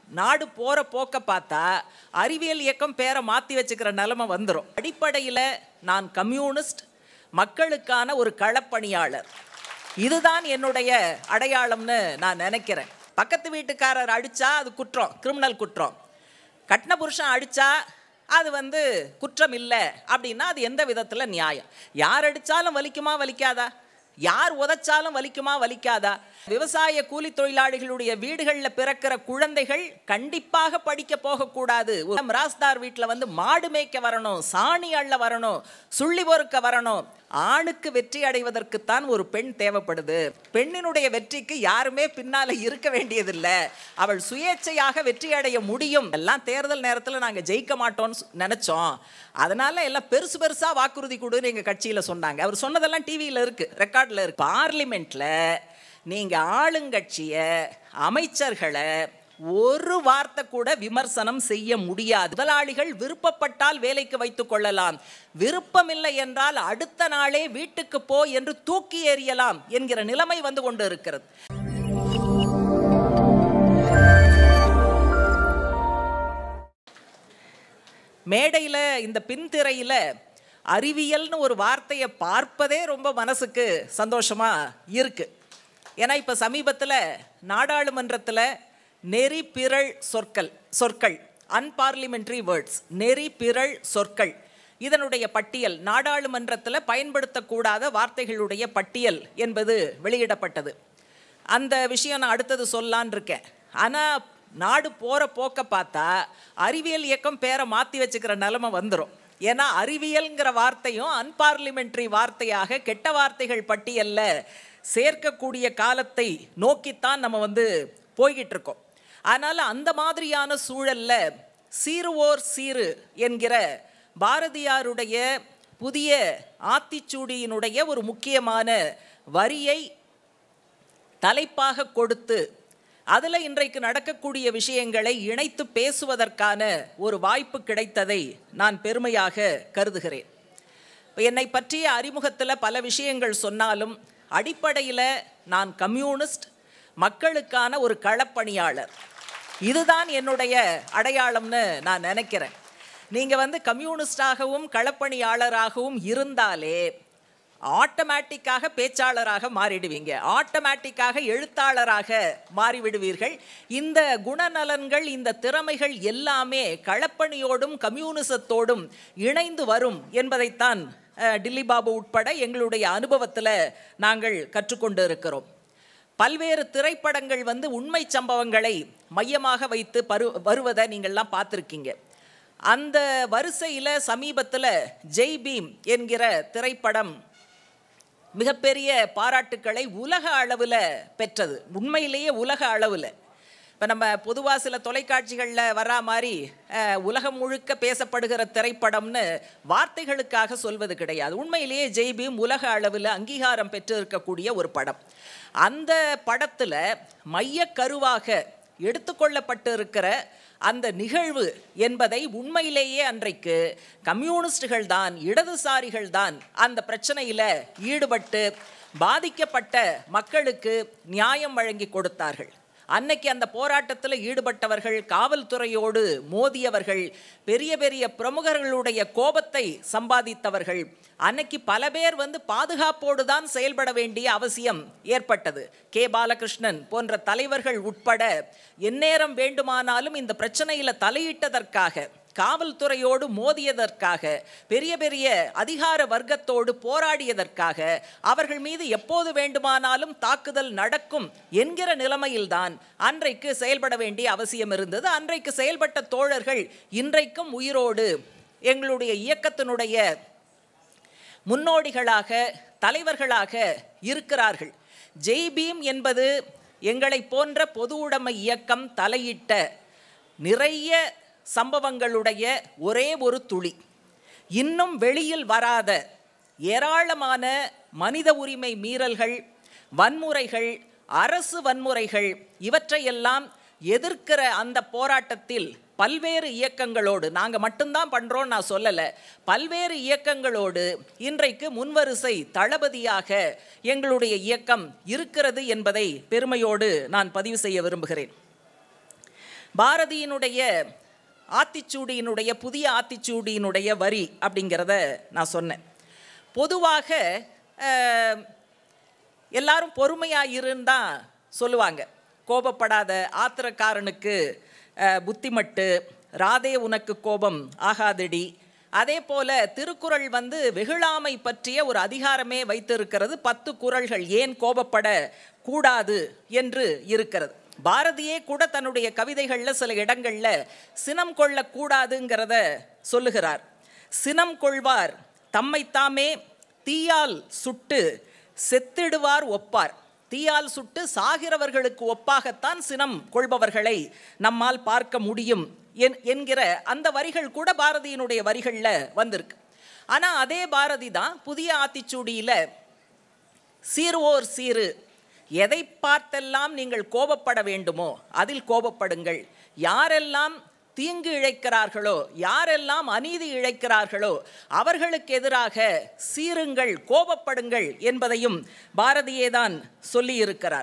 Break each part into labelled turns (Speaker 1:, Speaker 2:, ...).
Speaker 1: நாடு போற போக்க பார்த்தா அறிவியல் இயக்கம் பேரை மாத்தி வச்சுக்கிற நிலைமை வந்துடும் அடிப்படையில் நான் கம்யூனிஸ்ட் மக்களுக்கான ஒரு களப்பணியாளர் இதுதான் என்னுடைய அடையாளம்னு நான் நினைக்கிறேன் பக்கத்து வீட்டுக்காரர் அடிச்சா அது குற்றம் கிரிமினல் குற்றம் கட்டின புருஷன் அடிச்சா அது வந்து குற்றம் இல்லை அப்படின்னா அது எந்த விதத்தில் நியாயம் யார் அடித்தாலும் வலிக்குமா வலிக்காதா யார் உதைச்சாலும் வலிக்குமா வலிக்காதா விவசாய கூலி தொழிலாளிகளுடைய வீடுகளில் பிறக்கிற குழந்தைகள் கண்டிப்பாக படிக்க போகக்கூடாது ஒரு மிராஸ்தார் வீட்டில் வந்து மாடு மேய்க்க வரணும் சாணி அள்ள வரணும் சுள்ளி பொறுக்க வரணும் ஆணுக்கு வெற்றி அடைவதற்குத்தான் ஒரு பெண் தேவைப்படுது பெண்ணினுடைய வெற்றிக்கு யாருமே பின்னால இருக்க வேண்டியதில்லை அவள் சுயேட்சையாக வெற்றி அடைய முடியும் எல்லாம் தேர்தல் நேரத்தில் நாங்கள் ஜெயிக்க மாட்டோம்னு சொ- நினைச்சோம் அதனால எல்லாம் பெருசு பெருசா வாக்குறுதி கொடுன்னு எங்க கட்சியில சொன்னாங்க அவர் சொன்னதெல்லாம் டிவியில இருக்கு ரெக்கார்ட்ல இருக்கு பார்லிமெண்ட்ல நீங்க ஆளுங்கட்சிய அமைச்சர்களை ஒரு வார்த்தை கூட விமர்சனம் செய்ய முடியாது முதலாளிகள் விருப்பப்பட்டால் வேலைக்கு வைத்துக் கொள்ளலாம் விருப்பமில்லை என்றால் அடுத்த நாளே வீட்டுக்கு போ என்று தூக்கி எறியலாம் என்கிற நிலைமை வந்து கொண்டு இருக்கிறது மேடையில் இந்த பின்திரையில் அறிவியல்னு ஒரு வார்த்தையை பார்ப்பதே ரொம்ப மனசுக்கு சந்தோஷமா இருக்கு ஏன்னா இப்போ சமீபத்தில் நாடாளுமன்றத்தில் நெறி பிறழ் சொற்கள் சொற்கள் அன்பார்லிமெண்ட்ரி வேர்ட்ஸ் நெறி பிறழ் சொற்கள் இதனுடைய பட்டியல் நாடாளுமன்றத்தில் பயன்படுத்தக்கூடாத வார்த்தைகளுடைய பட்டியல் என்பது வெளியிடப்பட்டது அந்த விஷயம் நான் அடுத்தது சொல்லலான் இருக்கேன் ஆனால் நாடு போகிற போக்க பார்த்தா அறிவியல் இயக்கம் பேரை மாற்றி வச்சுக்கிற நிலைமை வந்துடும் ஏன்னா அறிவியல்ங்கிற வார்த்தையும் அன்பார்லிமெண்ட்ரி வார்த்தையாக கெட்ட வார்த்தைகள் பட்டியல்ல சேர்க்கக்கூடிய காலத்தை நோக்கித்தான் நம்ம வந்து போய்கிட்டு இருக்கோம் அதனால் அந்த மாதிரியான சூழல்ல சீருவோர் சீரு என்கிற பாரதியாருடைய புதிய ஆத்திச்சூடியினுடைய ஒரு முக்கியமான வரியை தலைப்பாக கொடுத்து அதில் இன்றைக்கு நடக்கக்கூடிய விஷயங்களை இணைத்து பேசுவதற்கான ஒரு வாய்ப்பு கிடைத்ததை நான் பெருமையாக கருதுகிறேன் இப்ப என்னை பற்றிய அறிமுகத்தில் பல விஷயங்கள் சொன்னாலும் அடிப்படையில் நான் கம்யூனிஸ்ட் மக்களுக்கான ஒரு களப்பணியாளர் இதுதான் என்னுடைய அடையாளம்னு நான் நினைக்கிறேன் நீங்கள் வந்து கம்யூனிஸ்டாகவும் களப்பணியாளராகவும் இருந்தாலே ஆட்டோமேட்டிக்காக பேச்சாளராக மாறிடுவீங்க ஆட்டோமேட்டிக்காக எழுத்தாளராக மாறிவிடுவீர்கள் இந்த குணநலன்கள் இந்த திறமைகள் எல்லாமே களப்பணியோடும் கம்யூனிசத்தோடும் இணைந்து வரும் என்பதைத்தான் அஹ், டில்லி பாபு உட்பட எங்களுடைய அனுபவத்தில் நாங்கள் கற்றுக்கொண்டு இருக்கிறோம் பல்வேறு திரைப்படங்கள் வந்து உண்மை சம்பவங்களை மையமாக வைத்து பரு வருவதை நீங்கள்லாம் பார்த்துருக்கீங்க அந்த வரிசையில் சமீபத்தில் ஜெய் பீம் என்கிற திரைப்படம் மிகப்பெரிய பாராட்டுக்களை உலக அளவில் பெற்றது உண்மையிலேயே உலக அளவில் இப்போ நம்ம பொதுவாக சில தொலைக்காட்சிகளில் வரா மாதிரி அஹ், உலகம் முழுக்க பேசப்படுகிற திரைப்படம்னு வார்த்தைகளுக்காக சொல்வது கிடையாது உண்மையிலேயே ஜெய்பீம் உலக அளவில் அங்கீகாரம் பெற்று இருக்கக்கூடிய ஒரு படம் அந்த படத்தில் மையக்கருவாக எடுத்துக்கொள்ளப்பட்டு இருக்கிற அந்த நிகழ்வு என்பதை உண்மையிலேயே அன்றைக்கு கம்யூனிஸ்டுகள் தான் இடதுசாரிகள் தான் அந்த பிரச்சனையில் ஈடுபட்டு பாதிக்கப்பட்ட மக்களுக்கு நியாயம் வழங்கி கொடுத்தார்கள் அன்னைக்கு அந்த போராட்டத்தில் ஈடுபட்டவர்கள் காவல்துறையோடு மோதியவர்கள் பெரிய பெரிய பிரமுகர்களுடைய கோபத்தை சம்பாதித்தவர்கள் அன்னைக்கு பல பேர் வந்து பாதுகாப்போடு தான் செயல்பட வேண்டிய அவசியம் ஏற்பட்டது கே பாலகிருஷ்ணன் போன்ற தலைவர்கள் உட்பட எந்நேரம் வேண்டுமானாலும் இந்த பிரச்சனையில் தலையிட்டதற்காக காவல்துறையோடு மோதியதற்காக பெரிய பெரிய அதிகார வர்க்கத்தோடு போராடியதற்காக அவர்கள் மீது எப்போது வேண்டுமானாலும் தாக்குதல் நடக்கும் என்கிற நிலைமையில்தான் அன்றைக்கு செயல்பட வேண்டிய அவசியம் இருந்தது அன்றைக்கு செயல்பட்ட தோழர்கள் இன்றைக்கும் உயிரோடு எங்களுடைய இயக்கத்தினுடைய முன்னோடிகளாக தலைவர்களாக இருக்கிறார்கள் ஜெய் பீம் என்பது எங்களை போன்ற பொது உடைமை இயக்கம் தலையிட்ட நிறைய சம்பவங்களுடைய ஒரே ஒரு துளி இன்னும் வெளியில் வராத ஏராளமான மனித உரிமை மீறல்கள் வன்முறைகள் அரசு வன்முறைகள் இவற்றையெல்லாம் எதிர்க்கிற அந்த போராட்டத்தில் பல்வேறு இயக்கங்களோடு நாங்கள் மட்டும்தான் பண்ணுறோம் நான் சொல்லலை பல்வேறு இயக்கங்களோடு இன்றைக்கு முன்வரிசை தளபதியாக எங்களுடைய இயக்கம் இருக்கிறது என்பதை பெருமையோடு நான் பதிவு செய்ய விரும்புகிறேன் பாரதியினுடைய ஆத்திச்சூடியினுடைய புதிய ஆத்திச்சூடியினுடைய வரி அப்படிங்கிறத நான் சொன்னேன் பொதுவாக அஹ், எல்லாரும் பொறுமையாக இருந்தால் சொல்லுவாங்க கோபப்படாத ஆத்திரக்காரனுக்கு அஹ், புத்திமட்டு ராதே உனக்கு கோபம் ஆகாதடி அதே போல திருக்குறள் வந்து வெகுளாமை பற்றிய ஒரு அதிகாரமே வைத்திருக்கிறது பத்து குறள்கள் ஏன் கோபப்பட கூடாது என்று இருக்கிறது பாரதியே கூட தன்னுடைய கவிதைகளில் சில இடங்களில் சினம் கொள்ளக்கூடாதுங்கிறத சொல்லுகிறார் சினம் கொள்வார் தம்மைத்தாமே தீயால் சுட்டு செத்திடுவார் ஒப்பார் தீயால் சுட்டு சாகிறவர்களுக்கு ஒப்பாகத்தான் சினம் கொள்பவர்களை நம்மால் பார்க்க முடியும் என் என்கிற அந்த வரிகள் கூட பாரதியினுடைய வரிகளில் வந்திருக்கு ஆனால் அதே பாரதி தான் புதிய ஆத்திச்சூடியில் சீர்வோர் சீரு எதை பார்த்தெல்லாம் நீங்கள் கோபப்பட வேண்டுமோ அதில் கோபப்படுங்கள் யாரெல்லாம் தீங்கு இழைக்கிறார்களோ யாரெல்லாம் அநீதி இழைக்கிறார்களோ அவர்களுக்கு எதிராக சீருங்கள் கோபப்படுங்கள் என்பதையும் பாரதியே தான் சொல்லியிருக்கிறார்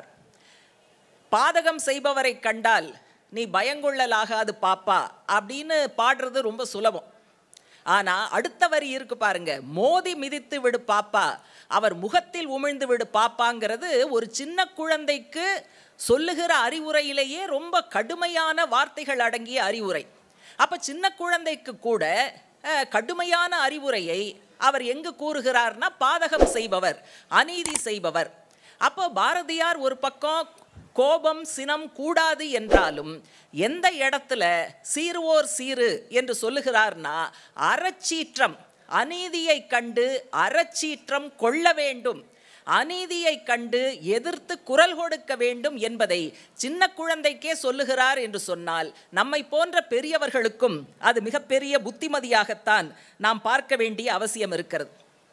Speaker 1: பாதகம் செய்பவரை கண்டால் நீ பயங்கொள்ளலாகாது பாப்பா அப்படின்னு பாடுறது ரொம்ப சுலபம் ஆனா அடுத்த வரி இருக்கு பாருங்க மோதி மிதித்து விடு பாப்பா அவர் முகத்தில் உமிழ்ந்து விடு பாப்பாங்கிறது ஒரு சின்ன குழந்தைக்கு சொல்லுகிற அறிவுரையிலேயே ரொம்ப கடுமையான வார்த்தைகள் அடங்கிய அறிவுரை அப்ப சின்ன குழந்தைக்கு கூட அஹ், கடுமையான அறிவுரையை அவர் எங்கு கூறுகிறார்னா பாதகம் செய்பவர் அநீதி செய்பவர் அப்போ பாரதியார் ஒரு பக்கம் கோபம் சினம் கூடாது என்றாலும் எந்த இடத்துல சீருவோர் சீரு என்று சொல்லுகிறார்னா அறச்சீற்றம் அநீதியை கண்டு அறச்சீற்றம் கொள்ள வேண்டும் அநீதியை கண்டு எதிர்த்து குரல் கொடுக்க வேண்டும் என்பதை சின்ன குழந்தைக்கே சொல்லுகிறார் என்று சொன்னால் நம்மை போன்ற பெரியவர்களுக்கும் அது மிகப்பெரிய புத்திமதியாகத்தான் நாம் பார்க்க வேண்டிய அவசியம் இருக்கிறது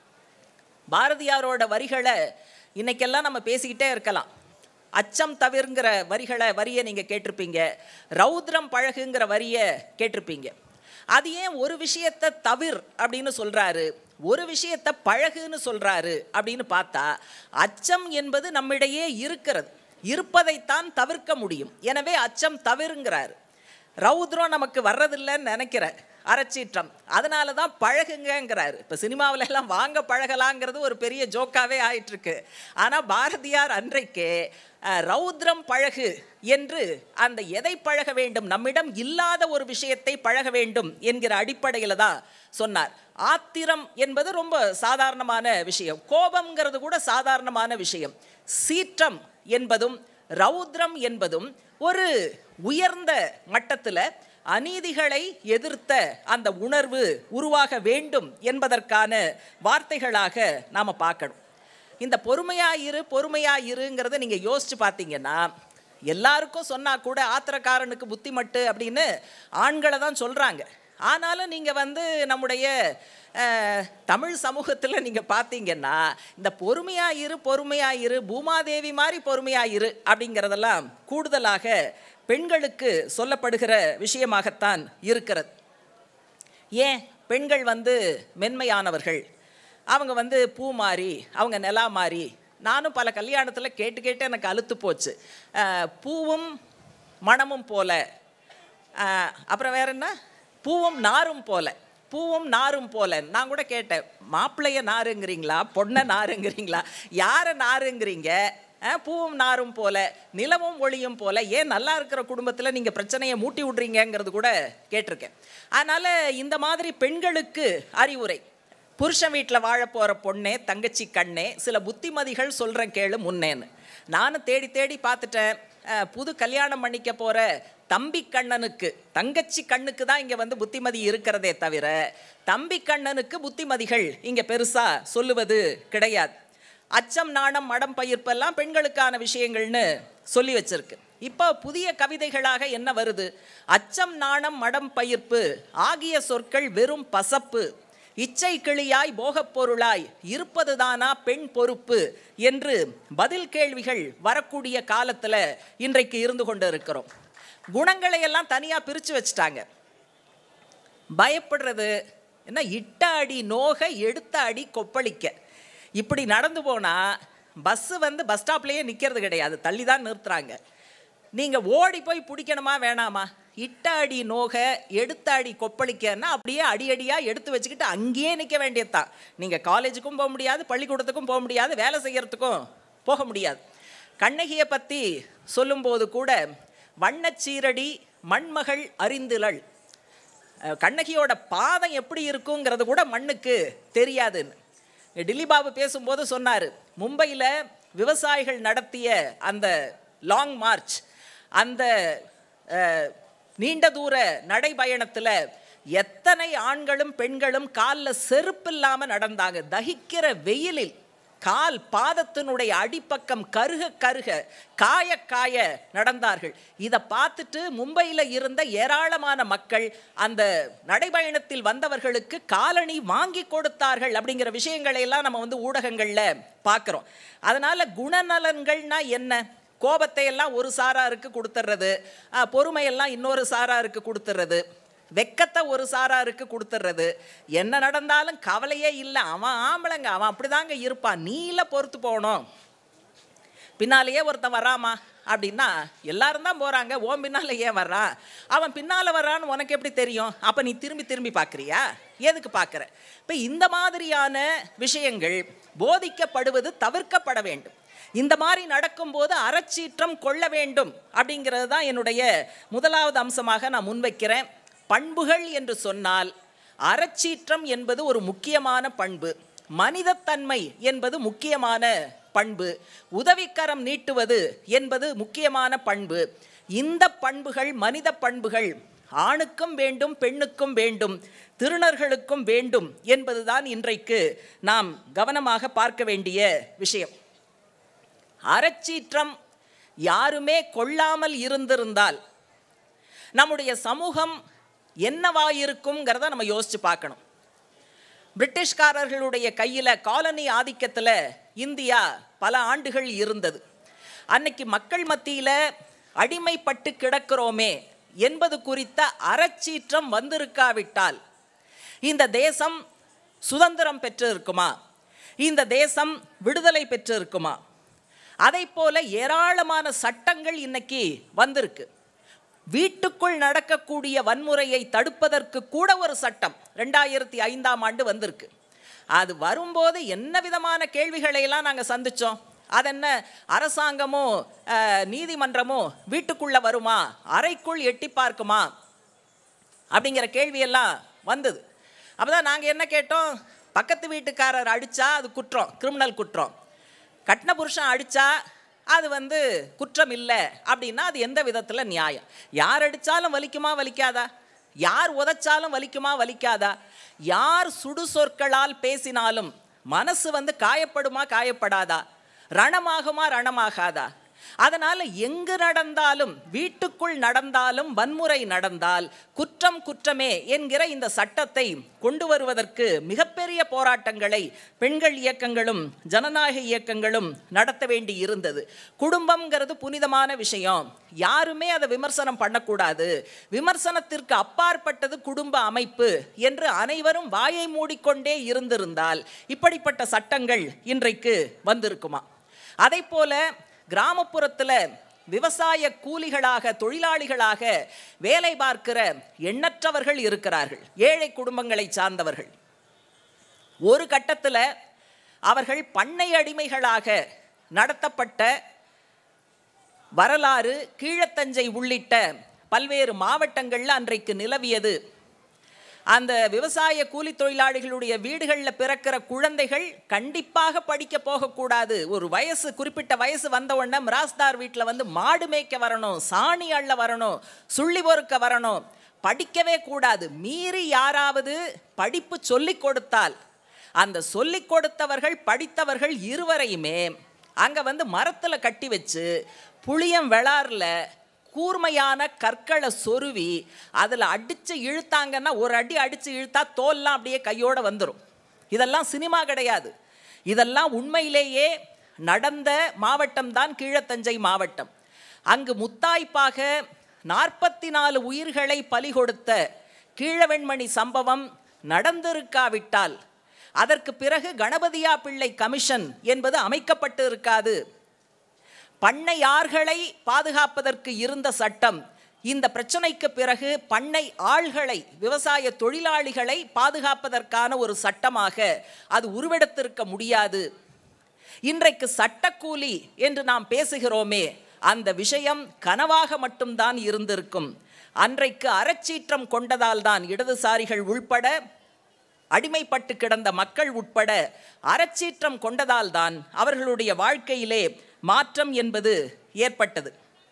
Speaker 1: பாரதியாரோட வரிகளை இன்னைக்கெல்லாம் நம்ம பேசிக்கிட்டே இருக்கலாம் அச்சம் தவிர்ங்கிற வரிகளை வரியை நீங்கள் கேட்டிருப்பீங்க ரௌத்ரம் பழகுங்கிற வரியை கேட்டிருப்பீங்க அது ஏன் ஒரு விஷயத்தை தவிர் அப்படின்னு சொல்றாரு ஒரு விஷயத்தை பழகுன்னு சொல்றாரு அப்படின்னு பார்த்தா அச்சம் என்பது நம்மிடையே இருக்கிறது இருப்பதைத்தான் தவிர்க்க முடியும் எனவே அச்சம் தவிருங்கிறாரு ரௌத்ரம் நமக்கு வர்றதில்லைன்னு நினைக்கிறேன் அறச்சீற்றம் அதனால தான் பழகுங்கங்கிறாரு இப்போ சினிமாவுல எல்லாம் வாங்க பழகலாங்கிறது ஒரு பெரிய ஜோக்காவே ஆயிட்டு இருக்கு ஆனால் பாரதியார் அன்றைக்கே அஹ், ரௌத்ரம் பழகு என்று அந்த எதை பழக வேண்டும் நம்மிடம் இல்லாத ஒரு விஷயத்தை பழக வேண்டும் என்கிற அடிப்படையில் தான் சொன்னார் ஆத்திரம் என்பது ரொம்ப சாதாரணமான விஷயம் கோபம்ங்கிறது கூட சாதாரணமான விஷயம் சீற்றம் என்பதும் ரௌத்ரம் என்பதும் ஒரு உயர்ந்த மட்டத்தில் அநீதிகளை எதிர்த்த அந்த உணர்வு உருவாக வேண்டும் என்பதற்கான வார்த்தைகளாக நாம் பார்க்கணும் இந்த பொறுமையாயிரு பொறுமையாயிருங்கிறத நீங்கள் யோசிச்சு பார்த்தீங்கன்னா எல்லாருக்கும் சொன்னால் கூட ஆத்திரக்காரனுக்கு புத்தி மட்டு அப்படின்னு ஆண்களை தான் சொல்கிறாங்க ஆனாலும் நீங்கள் வந்து நம்முடைய அஹ், தமிழ் சமூகத்தில் நீங்கள் பார்த்தீங்கன்னா இந்த பொறுமையாயிரு பொறுமையாயிரு பூமாதேவி மாதிரி பொறுமையாயிரு அப்படிங்கிறதெல்லாம் கூடுதலாக பெண்களுக்கு சொல்லப்படுகிற விஷயமாகத்தான் இருக்கிறது ஏன் பெண்கள் வந்து மென்மையானவர்கள் அவங்க வந்து பூ மாறி அவங்க நிலா மாறி நானும் பல கல்யாணத்தில் கேட்டு கேட்டு எனக்கு அலுத்து போச்சு அஹ், பூவும் மணமும் போல அஹ், அப்புறம் வேற என்ன பூவும் நாரும் போல பூவும் நாரும் போல நான் கூட கேட்டேன் மாப்பிள்ளைய நாருங்கிறீங்களா பொண்ணை நாருங்கிறீங்களா யாரை நாருங்கிறீங்க அஹ், பூவும் நாரும் போல நிலவும் ஒளியும் போல ஏன் நல்லா இருக்கிற குடும்பத்தில் நீங்கள் பிரச்சனையை மூட்டி விட்றீங்கங்கிறது கூட கேட்டிருக்கேன் அதனால் இந்த மாதிரி பெண்களுக்கு அறிவுரை புருஷன் வீட்டில் வாழ போகிற பொண்ணே தங்கச்சி கண்ணே சில புத்திமதிகள் சொல்கிறேன் கேளு முன்னேன்னு நானும் தேடி தேடி பார்த்துட்டேன் அஹ், புது கல்யாணம் பண்ணிக்க போகிற தம்பி கண்ணனுக்கு தங்கச்சி கண்ணுக்கு தான் இங்கே வந்து புத்திமதி இருக்கிறதே தவிர தம்பி கண்ணனுக்கு புத்திமதிகள் இங்கே பெருசாக சொல்லுவது கிடையாது அச்சம் நாணம் மடம் பயிர்ப்பெல்லாம் பெண்களுக்கான விஷயங்கள்னு சொல்லி வச்சிருக்கு இப்போ புதிய கவிதைகளாக என்ன வருது அச்சம் நாணம் மடம் பயிர்ப்பு ஆகிய சொற்கள் வெறும் பசப்பு இச்சை கிளியாய் போகப் பொருளாய் இருப்பதுதானா பெண் பொறுப்பு என்று பதில் கேள்விகள் வரக்கூடிய காலத்தில் இன்றைக்கு இருந்து கொண்டு இருக்கிறோம் குணங்களை எல்லாம் தனியாக பிரித்து வச்சுட்டாங்க பயப்படுறது என்ன இட்ட அடி நோக எடுத்த அடி கொப்பளிக்க இப்படி நடந்து போனால் பஸ்ஸு வந்து பஸ் ஸ்டாப்லேயே நிற்கிறது கிடையாது தள்ளி தான் நிறுத்துறாங்க நீங்கள் ஓடி போய் பிடிக்கணுமா வேணாமா இட்ட அடி நோக எடுத்த அடி கொப்பளிக்கன்னா அப்படியே அடி அடியாக எடுத்து வச்சுக்கிட்டு அங்கேயே நிற்க வேண்டியதுதான் நீங்கள் காலேஜுக்கும் போக முடியாது பள்ளிக்கூடத்துக்கும் போக முடியாது வேலை செய்யறதுக்கும் போக முடியாது கண்ணகியை பற்றி சொல்லும்போது கூட வண்ணச்சீரடி மண்மகள் அறிந்திலள் அஹ் கண்ணகியோட பாதம் எப்படி இருக்குங்கிறது கூட மண்ணுக்கு தெரியாதுன்னு டில்லி பாபு பேசும்போது சொன்னார் மும்பையில் விவசாயிகள் நடத்திய அந்த லாங் மார்ச் அந்த அஹ், நீண்ட தூர நடைபயணத்தில் எத்தனை ஆண்களும் பெண்களும் காலில் செருப்பு இல்லாமல் நடந்தாங்க தகிக்கிற வெயிலில் கால் பாதத்தினுடைய அடிப்பக்கம் கருக கருக காய காய நடந்தார்கள் இதை பார்த்துட்டு மும்பையில் இருந்த ஏராளமான மக்கள் அந்த நடைபயணத்தில் வந்தவர்களுக்கு காலணி வாங்கி கொடுத்தார்கள் அப்படிங்கிற விஷயங்களை எல்லாம் நம்ம வந்து ஊடகங்களில் பார்க்குறோம் அதனால குணநலன்கள்னா என்ன கோபத்தை எல்லாம் ஒரு சாராருக்கு கொடுத்துட்றது அஹ், பொறுமையெல்லாம் இன்னொரு சாராருக்கு கொடுத்துட்றது வெக்கத்தை ஒரு சாராருக்கு கொடுத்துட்றது என்ன நடந்தாலும் கவலையே இல்லை அவன் ஆம்பளைங்க அவன் அப்படிதாங்க இருப்பான் நீல பொறுத்து போகணும் பின்னாலேயே ஒருத்தன் வராமா அப்படின்னா எல்லாரும் தான் போகிறாங்க ஓம் பின்னால் ஏன் வர்றான் அவன் பின்னால் வர்றான்னு உனக்கு எப்படி தெரியும் அப்போ நீ திரும்பி திரும்பி பார்க்குறியா எதுக்கு பார்க்குற இப்போ இந்த மாதிரியான விஷயங்கள் போதிக்கப்படுவது தவிர்க்கப்பட வேண்டும் இந்த மாதிரி நடக்கும்போது அறச்சீற்றம் கொள்ள வேண்டும் அப்படிங்கிறது தான் என்னுடைய முதலாவது அம்சமாக நான் முன்வைக்கிறேன் பண்புகள் என்று சொன்னால் அறச்சீற்றம் என்பது ஒரு முக்கியமான பண்பு மனிதத்தன்மை என்பது முக்கியமான பண்பு உதவிக்கரம் நீட்டுவது என்பது முக்கியமான பண்பு இந்த பண்புகள் மனித பண்புகள் ஆணுக்கும் வேண்டும் பெண்ணுக்கும் வேண்டும் திருநர்களுக்கும் வேண்டும் என்பதுதான் இன்றைக்கு நாம் கவனமாக பார்க்க வேண்டிய விஷயம் அறச்சீற்றம் யாருமே கொள்ளாமல் இருந்திருந்தால் நம்முடைய சமூகம் என்னவாயிருக்குங்கிறத நம்ம யோசிச்சு பார்க்கணும் பிரிட்டிஷ்காரர்களுடைய கையில் காலனி ஆதிக்கத்தில் இந்தியா பல ஆண்டுகள் இருந்தது அன்னைக்கு மக்கள் மத்தியில் அடிமைப்பட்டு கிடக்கிறோமே என்பது குறித்த அறச்சீற்றம் வந்திருக்காவிட்டால் இந்த தேசம் சுதந்திரம் பெற்று இருக்குமா இந்த தேசம் விடுதலை பெற்று இருக்குமா அதை போல ஏராளமான சட்டங்கள் இன்னைக்கு வந்திருக்கு வீட்டுக்குள் நடக்கக்கூடிய வன்முறையை தடுப்பதற்கு கூட ஒரு சட்டம் ரெண்டாயிரத்தி ஐந்தாம் ஆண்டு வந்திருக்கு அது வரும்போது என்ன விதமான கேள்விகளை எல்லாம் நாங்கள் சந்தித்தோம் அதென்ன அரசாங்கமோ அஹ், நீதிமன்றமோ வீட்டுக்குள்ள வருமா அறைக்குள் எட்டி பார்க்குமா அப்படிங்கிற கேள்வியெல்லாம் வந்தது அப்பதான் நாங்கள் என்ன கேட்டோம் பக்கத்து வீட்டுக்காரர் அடித்தா அது குற்றம் கிரிமினல் குற்றம் கட்டின புருஷன் அடித்தா அது வந்து குற்றம் இல்லை அப்படின்னா அது எந்த விதத்தில் நியாயம் யார் அடித்தாலும் வலிக்குமா வலிக்காதா யார் உதைச்சாலும் வலிக்குமா வலிக்காதா யார் சுடு சொற்களால் பேசினாலும் மனசு வந்து காயப்படுமா காயப்படாதா ரணமாகுமா ரணமாகாதா அதனால எங்கு நடந்தாலும் வீட்டுக்குள் நடந்தாலும் வன்முறை நடந்தால் குற்றம் குற்றமே என்கிற இந்த சட்டத்தை கொண்டு வருவதற்கு மிகப்பெரிய போராட்டங்களை பெண்கள் இயக்கங்களும் ஜனநாயக இயக்கங்களும் நடத்த வேண்டி இருந்தது குடும்பம்ங்கிறது புனிதமான விஷயம் யாருமே அதை விமர்சனம் பண்ணக்கூடாது விமர்சனத்திற்கு அப்பாற்பட்டது குடும்ப அமைப்பு என்று அனைவரும் வாயை மூடிக்கொண்டே இருந்திருந்தால் இப்படிப்பட்ட சட்டங்கள் இன்றைக்கு வந்திருக்குமா அதை போல கிராமப்புறத்தில் விவசாய கூலிகளாக தொழிலாளிகளாக வேலை பார்க்கிற எண்ணற்றவர்கள் இருக்கிறார்கள் ஏழை குடும்பங்களை சார்ந்தவர்கள் ஒரு கட்டத்தில் அவர்கள் பண்ணை அடிமைகளாக நடத்தப்பட்ட வரலாறு கீழத்தஞ்சை உள்ளிட்ட பல்வேறு மாவட்டங்களில் அன்றைக்கு நிலவியது அந்த விவசாய கூலி தொழிலாளிகளுடைய வீடுகளில் பிறக்கிற குழந்தைகள் கண்டிப்பாக படிக்க போகக்கூடாது ஒரு வயசு குறிப்பிட்ட வயசு வந்த உடனே மிராஸ்தார் வீட்டில் வந்து மாடு மேய்க்க வரணும் சாணி அள்ள வரணும் சுள்ளி பொறுக்க வரணும் படிக்கவே கூடாது மீறி யாராவது படிப்பு சொல்லிக் கொடுத்தால் அந்த சொல்லிக் கொடுத்தவர்கள் படித்தவர்கள் இருவரையுமே அங்கே வந்து மரத்தில் கட்டி வச்சு புளியம் வெளாரில் கூர்மையான கற்களை சொருவி அதில் அடித்து இழுத்தாங்கன்னா ஒரு அடி அடித்து இழுத்தா தோல்லாம் அப்படியே கையோட வந்துடும் இதெல்லாம் சினிமா கிடையாது இதெல்லாம் உண்மையிலேயே நடந்த மாவட்டம் தான் கீழத்தஞ்சை மாவட்டம் அங்கு முத்தாய்ப்பாக நாற்பத்தி நாலு உயிர்களை பலி கொடுத்த கீழவெண்மணி சம்பவம் நடந்திருக்காவிட்டால் அதற்கு பிறகு கணபதியா பிள்ளை கமிஷன் என்பது அமைக்கப்பட்டு இருக்காது பண்ணையார்களை பாதுகாப்பதற்கு இருந்த சட்டம் இந்த பிரச்சனைக்கு பிறகு பண்ணை ஆள்களை விவசாய தொழிலாளிகளை பாதுகாப்பதற்கான ஒரு சட்டமாக அது உருவெடுத்திருக்க முடியாது இன்றைக்கு சட்டக்கூலி என்று நாம் பேசுகிறோமே அந்த விஷயம் கனவாக மட்டும்தான் இருந்திருக்கும் அன்றைக்கு அறச்சீற்றம் கொண்டதால் தான் இடதுசாரிகள் உள்பட அடிமைப்பட்டு கிடந்த மக்கள் உட்பட அறச்சீற்றம் கொண்டதால் தான் அவர்களுடைய வாழ்க்கையிலே மாற்றம் என்பது ஏற்பட்டது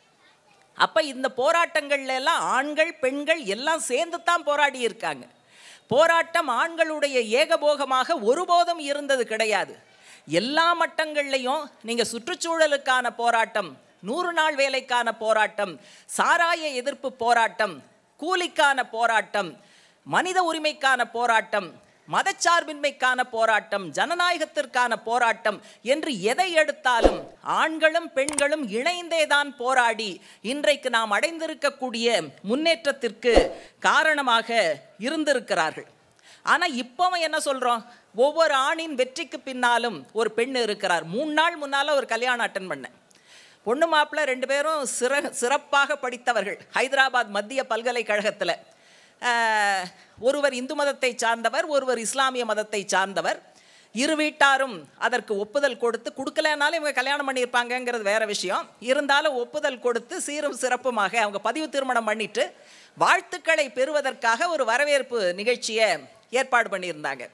Speaker 1: அப்ப இந்த போராட்டங்கள்ல எல்லாம் ஆண்கள் பெண்கள் எல்லாம் சேர்ந்து தான் போராடி இருக்காங்க போராட்டம் ஆண்களுடைய ஏகபோகமாக ஒருபோதும் இருந்தது கிடையாது எல்லா மட்டங்கள்லையும் நீங்க சுற்றுச்சூழலுக்கான போராட்டம் நூறு நாள் வேலைக்கான போராட்டம் சாராய எதிர்ப்பு போராட்டம் கூலிக்கான போராட்டம் மனித உரிமைக்கான போராட்டம் மதச்சார்பின்மைக்கான போராட்டம் ஜனநாயகத்திற்கான போராட்டம் என்று எதை எடுத்தாலும் ஆண்களும் பெண்களும் இணைந்தே தான் போராடி இன்றைக்கு நாம் அடைந்திருக்கக்கூடிய முன்னேற்றத்திற்கு காரணமாக இருந்திருக்கிறார்கள் ஆனால் இப்போவும் என்ன சொல்கிறோம் ஒவ்வொரு ஆணின் வெற்றிக்கு பின்னாலும் ஒரு பெண் இருக்கிறார் மூணு நாள் முன்னால் ஒரு கல்யாணம் அட்டன் பண்ணேன் பொண்ணு மாப்பிள்ளை ரெண்டு பேரும் சிற சிறப்பாக படித்தவர்கள் ஹைதராபாத் மத்திய பல்கலைக்கழகத்தில் ஆஹ், ஒருவர் இந்து மதத்தை சார்ந்தவர் ஒருவர் இஸ்லாமிய மதத்தை சார்ந்தவர் இரு வீட்டாரும் அதற்கு ஒப்புதல் கொடுத்து கொடுக்கலனாலும் இவங்க கல்யாணம் பண்ணியிருப்பாங்கங்கிறது வேற விஷயம் இருந்தாலும் ஒப்புதல் கொடுத்து சீரும் சிறப்புமாக அவங்க பதிவு திருமணம் பண்ணிட்டு வாழ்த்துக்களை பெறுவதற்காக ஒரு வரவேற்பு நிகழ்ச்சியை ஏற்பாடு பண்ணியிருந்தாங்க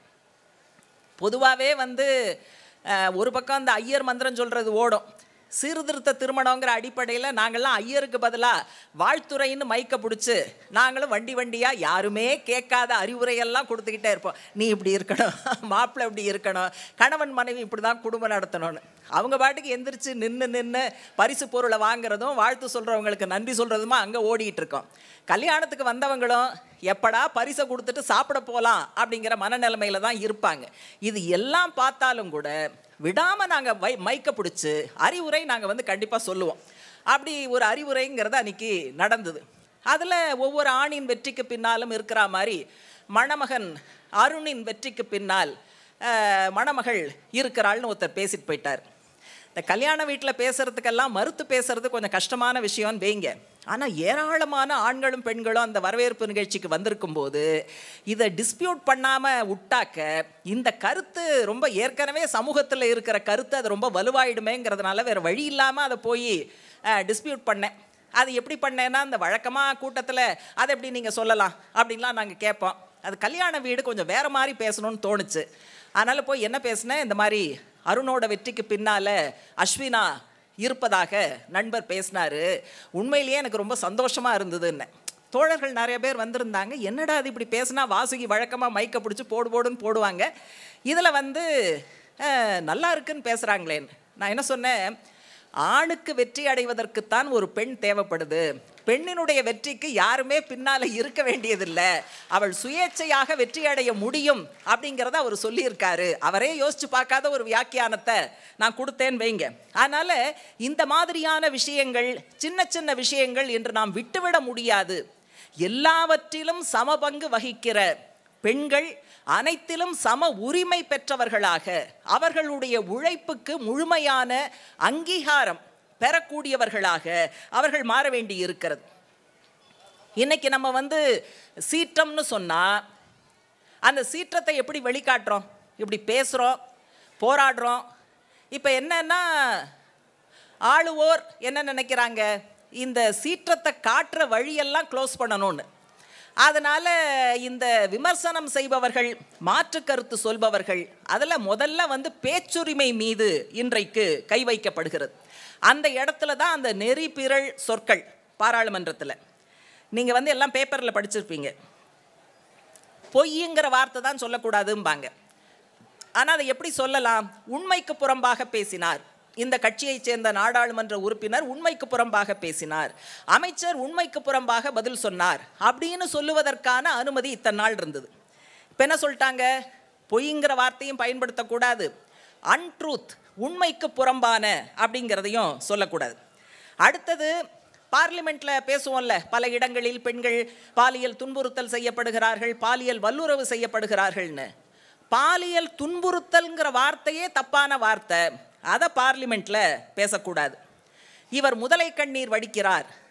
Speaker 1: பொதுவாகவே வந்து அஹ், ஒரு பக்கம் அந்த ஐயர் மந்திரம் சொல்கிறது ஓடும் சீர்திருத்த திருமணங்கிற அடிப்படையில் நாங்கள்லாம் ஐயருக்கு பதிலாக வாழ்த்துறைன்னு மைக்க பிடிச்சி நாங்களும் வண்டி வண்டியாக யாருமே கேட்காத அறிவுரையெல்லாம் கொடுத்துக்கிட்டே இருப்போம் நீ இப்படி இருக்கணும் மாப்பிள்ளை இப்படி இருக்கணும் கணவன் மனைவி இப்படி தான் குடும்பம் நடத்தணும்னு அவங்க பாட்டுக்கு எந்திரிச்சு நின்று நின்று பரிசு பொருளை வாங்குறதும் வாழ்த்து சொல்கிறவங்களுக்கு நன்றி சொல்கிறதுமா அங்கே ஓடிட்டு இருக்கோம் கல்யாணத்துக்கு வந்தவங்களும் எப்படா பரிசை கொடுத்துட்டு சாப்பிட போகலாம் அப்படிங்கிற மனநிலைமையில தான் இருப்பாங்க இது எல்லாம் பார்த்தாலும் கூட விடாமல் நாங்கள் வை மைக்க பிடிச்சி அறிவுரை நாங்கள் வந்து கண்டிப்பாக சொல்லுவோம் அப்படி ஒரு அறிவுரைங்கிறது அன்னைக்கு நடந்தது அதில் ஒவ்வொரு ஆணின் வெற்றிக்கு பின்னாலும் இருக்கிற மாதிரி மணமகன் அருணின் வெற்றிக்கு பின்னால் அஹ், மணமகள் இருக்கிறாள்னு ஒருத்தர் பேசிட்டு போயிட்டார் இந்த கல்யாண வீட்டில் பேசுறதுக்கெல்லாம் மறுத்து பேசுறது கொஞ்சம் கஷ்டமான விஷயம்னு வைங்க ஆனால் ஏராளமான ஆண்களும் பெண்களும் அந்த வரவேற்பு நிகழ்ச்சிக்கு வந்திருக்கும் போது இதை டிஸ்பியூட் பண்ணாமல் விட்டாக்க இந்த கருத்து ரொம்ப ஏற்கனவே சமூகத்தில் இருக்கிற கருத்து அது ரொம்ப வலுவாயிடுமேங்கிறதுனால வேறு வழி இல்லாமல் அதை போய் டிஸ்பியூட் பண்ணேன் அது எப்படி பண்ணேன்னா அந்த வழக்கமாக கூட்டத்தில் அதை எப்படி நீங்கள் சொல்லலாம் அப்படின்லாம் நாங்கள் கேட்போம் அது கல்யாண வீடு கொஞ்சம் வேறு மாதிரி பேசணும்னு தோணுச்சு அதனால் போய் என்ன பேசினேன் இந்த மாதிரி அருணோட வெற்றிக்கு பின்னால் அஸ்வினா இருப்பதாக நண்பர் பேசினாரு உண்மையிலேயே எனக்கு ரொம்ப சந்தோஷமாக இருந்ததுன்னு தோழர்கள் நிறைய பேர் வந்திருந்தாங்க என்னடா அது இப்படி பேசினா வாசுகி வழக்கமாக மைக்க பிடிச்சி போடு போடுன்னு போடுவாங்க இதில் வந்து அஹ், நல்லா இருக்குன்னு பேசுகிறாங்களேன்னு நான் என்ன சொன்னேன் ஆணுக்கு வெற்றி அடைவதற்குத்தான் ஒரு பெண் தேவைப்படுது பெண்ணினுடைய வெற்றிக்கு யாருமே பின்னால இருக்க வேண்டியதில்லை அவள் சுயேச்சையாக வெற்றி அடைய முடியும் அப்படிங்கிறத அவர் சொல்லியிருக்காரு அவரே யோசிச்சு பார்க்காத ஒரு வியாக்கியானத்தை நான் கொடுத்தேன் வைங்க அதனால இந்த மாதிரியான விஷயங்கள் சின்ன சின்ன விஷயங்கள் என்று நாம் விட்டுவிட முடியாது எல்லாவற்றிலும் சம பங்கு வகிக்கிற பெண்கள் அனைத்திலும் சம உரிமை பெற்றவர்களாக அவர்களுடைய உழைப்புக்கு முழுமையான அங்கீகாரம் பெறக்கூடியவர்களாக அவர்கள் மாற வேண்டி இருக்கிறது இன்னைக்கு நம்ம வந்து சீற்றம்னு சொன்னா அந்த சீற்றத்தை எப்படி வெளிக்காட்டுறோம் இப்படி பேசுகிறோம் போராடுறோம் இப்போ என்னன்னா ஆளுவோர் என்ன நினைக்கிறாங்க இந்த சீற்றத்தை காட்டுற வழியெல்லாம் க்ளோஸ் பண்ணணும்னு அதனால் இந்த விமர்சனம் செய்பவர்கள் மாற்று கருத்து சொல்பவர்கள் அதில் முதல்ல வந்து பேச்சுரிமை மீது இன்றைக்கு கை வைக்கப்படுகிறது அந்த இடத்துல தான் அந்த நெறி பிறழ் சொற்கள் பாராளுமன்றத்தில் நீங்கள் வந்து எல்லாம் பேப்பரில் படிச்சிருப்பீங்க பொய்யுங்கிற வார்த்தை தான் சொல்லக்கூடாதும்பாங்க ஆனால் அதை எப்படி சொல்லலாம் உண்மைக்கு புறம்பாக பேசினார் இந்த கட்சியைச் சேர்ந்த நாடாளுமன்ற உறுப்பினர் உண்மைக்கு புறம்பாக பேசினார் அமைச்சர் உண்மைக்கு புறம்பாக பதில் சொன்னார் அப்படின்னு சொல்லுவதற்கான அனுமதி இத்தனை நாள் இருந்தது இப்போ என்ன சொல்லிட்டாங்க பொய்ங்கிற வார்த்தையும் பயன்படுத்தக்கூடாது அன்ட்ரூத் உண்மைக்கு புறம்பான அப்படிங்கிறதையும் சொல்லக்கூடாது அடுத்தது பார்லிமெண்ட்ல பேசுவோம்ல பல இடங்களில் பெண்கள் பாலியல் துன்புறுத்தல் செய்யப்படுகிறார்கள் பாலியல் வல்லுறவு செய்யப்படுகிறார்கள்னு பாலியல் துன்புறுத்தல்ங்கிற வார்த்தையே தப்பான வார்த்தை அதை பார்லிமெண்ட்ல பேசக்கூடாது இவர் முதலை கண்ணீர் வடிக்கிறார்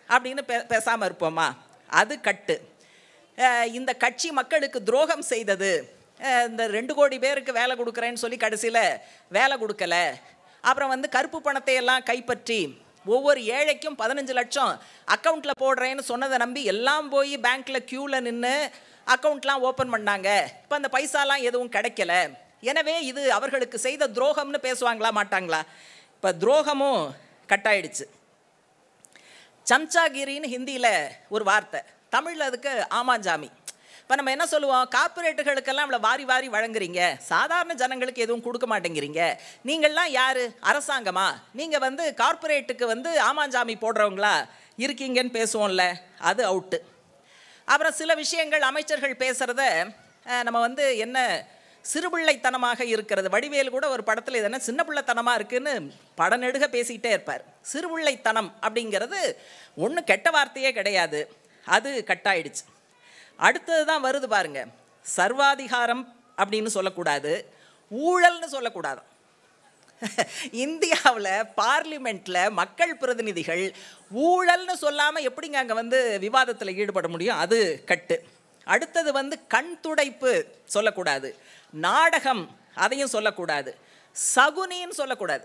Speaker 1: அப்படின்னு பே பேசாமல் இருப்போமா அது கட்டு அஹ் இந்த கட்சி மக்களுக்கு துரோகம் செய்தது அஹ் இந்த ரெண்டு கோடி பேருக்கு வேலை கொடுக்குறேன்னு சொல்லி கடைசியில் வேலை கொடுக்கல அப்புறம் வந்து கருப்பு பணத்தை எல்லாம் கைப்பற்றி ஒவ்வொரு ஏழைக்கும் பதினஞ்சு லட்சம் அக்கௌண்ட்டில் போடுறேன்னு சொன்னதை நம்பி எல்லாம் போய் பேங்க்கில் க்யூவில் நின்று அக்கௌண்ட்லாம் ஓப்பன் பண்ணாங்க இப்போ அந்த பைசாலாம் எதுவும் கிடைக்கல எனவே இது அவர்களுக்கு செய்த துரோகம்னு பேசுவாங்களா மாட்டாங்களா இப்போ துரோகமும் கட்டாயிடுச்சு சம்சாகிரின்னு ஹிந்தியில் ஒரு வார்த்தை தமிழில் அதுக்கு ஆமாஞ்சாமி இப்போ நம்ம என்ன சொல்லுவோம் கார்ப்பரேட்டுகளுக்கெல்லாம் இவ்வளோ வாரி வாரி வழங்குறீங்க சாதாரண ஜனங்களுக்கு எதுவும் கொடுக்க மாட்டேங்கிறீங்க நீங்கள்லாம் யார் அரசாங்கமா நீங்கள் வந்து கார்ப்பரேட்டுக்கு வந்து ஆமாஞ்சாமி போடுறவங்களா இருக்கீங்கன்னு பேசுவோம்ல அது அவுட்டு அப்புறம் சில விஷயங்கள் அமைச்சர்கள் பேசுகிறத நம்ம வந்து என்ன சிறுபிள்ளைத்தனமாக இருக்கிறது வடிவேல் கூட ஒரு படத்தில் இது என்ன சின்ன பிள்ளைத்தனமாக இருக்குன்னு படநெடுக பேசிக்கிட்டே இருப்பார் சிறுபிள்ளைத்தனம் அப்படிங்கிறது ஒன்றும் கெட்ட வார்த்தையே கிடையாது அது கட்டாயிடுச்சு அடுத்தது தான் வருது பாருங்க சர்வாதிகாரம் அப்படின்னு சொல்லக்கூடாது ஊழல்னு சொல்லக்கூடாது இந்தியாவில் பார்லிமெண்ட்டில் மக்கள் பிரதிநிதிகள் ஊழல்னு சொல்லாமல் எப்படிங்க அங்கே வந்து விவாதத்தில் ஈடுபட முடியும் அது கட்டு அடுத்தது வந்து கண் துடைப்பு சொல்லக்கூடாது நாடகம் அதையும் சொல்லக்கூடாது சகுனின்னு சொல்லக்கூடாது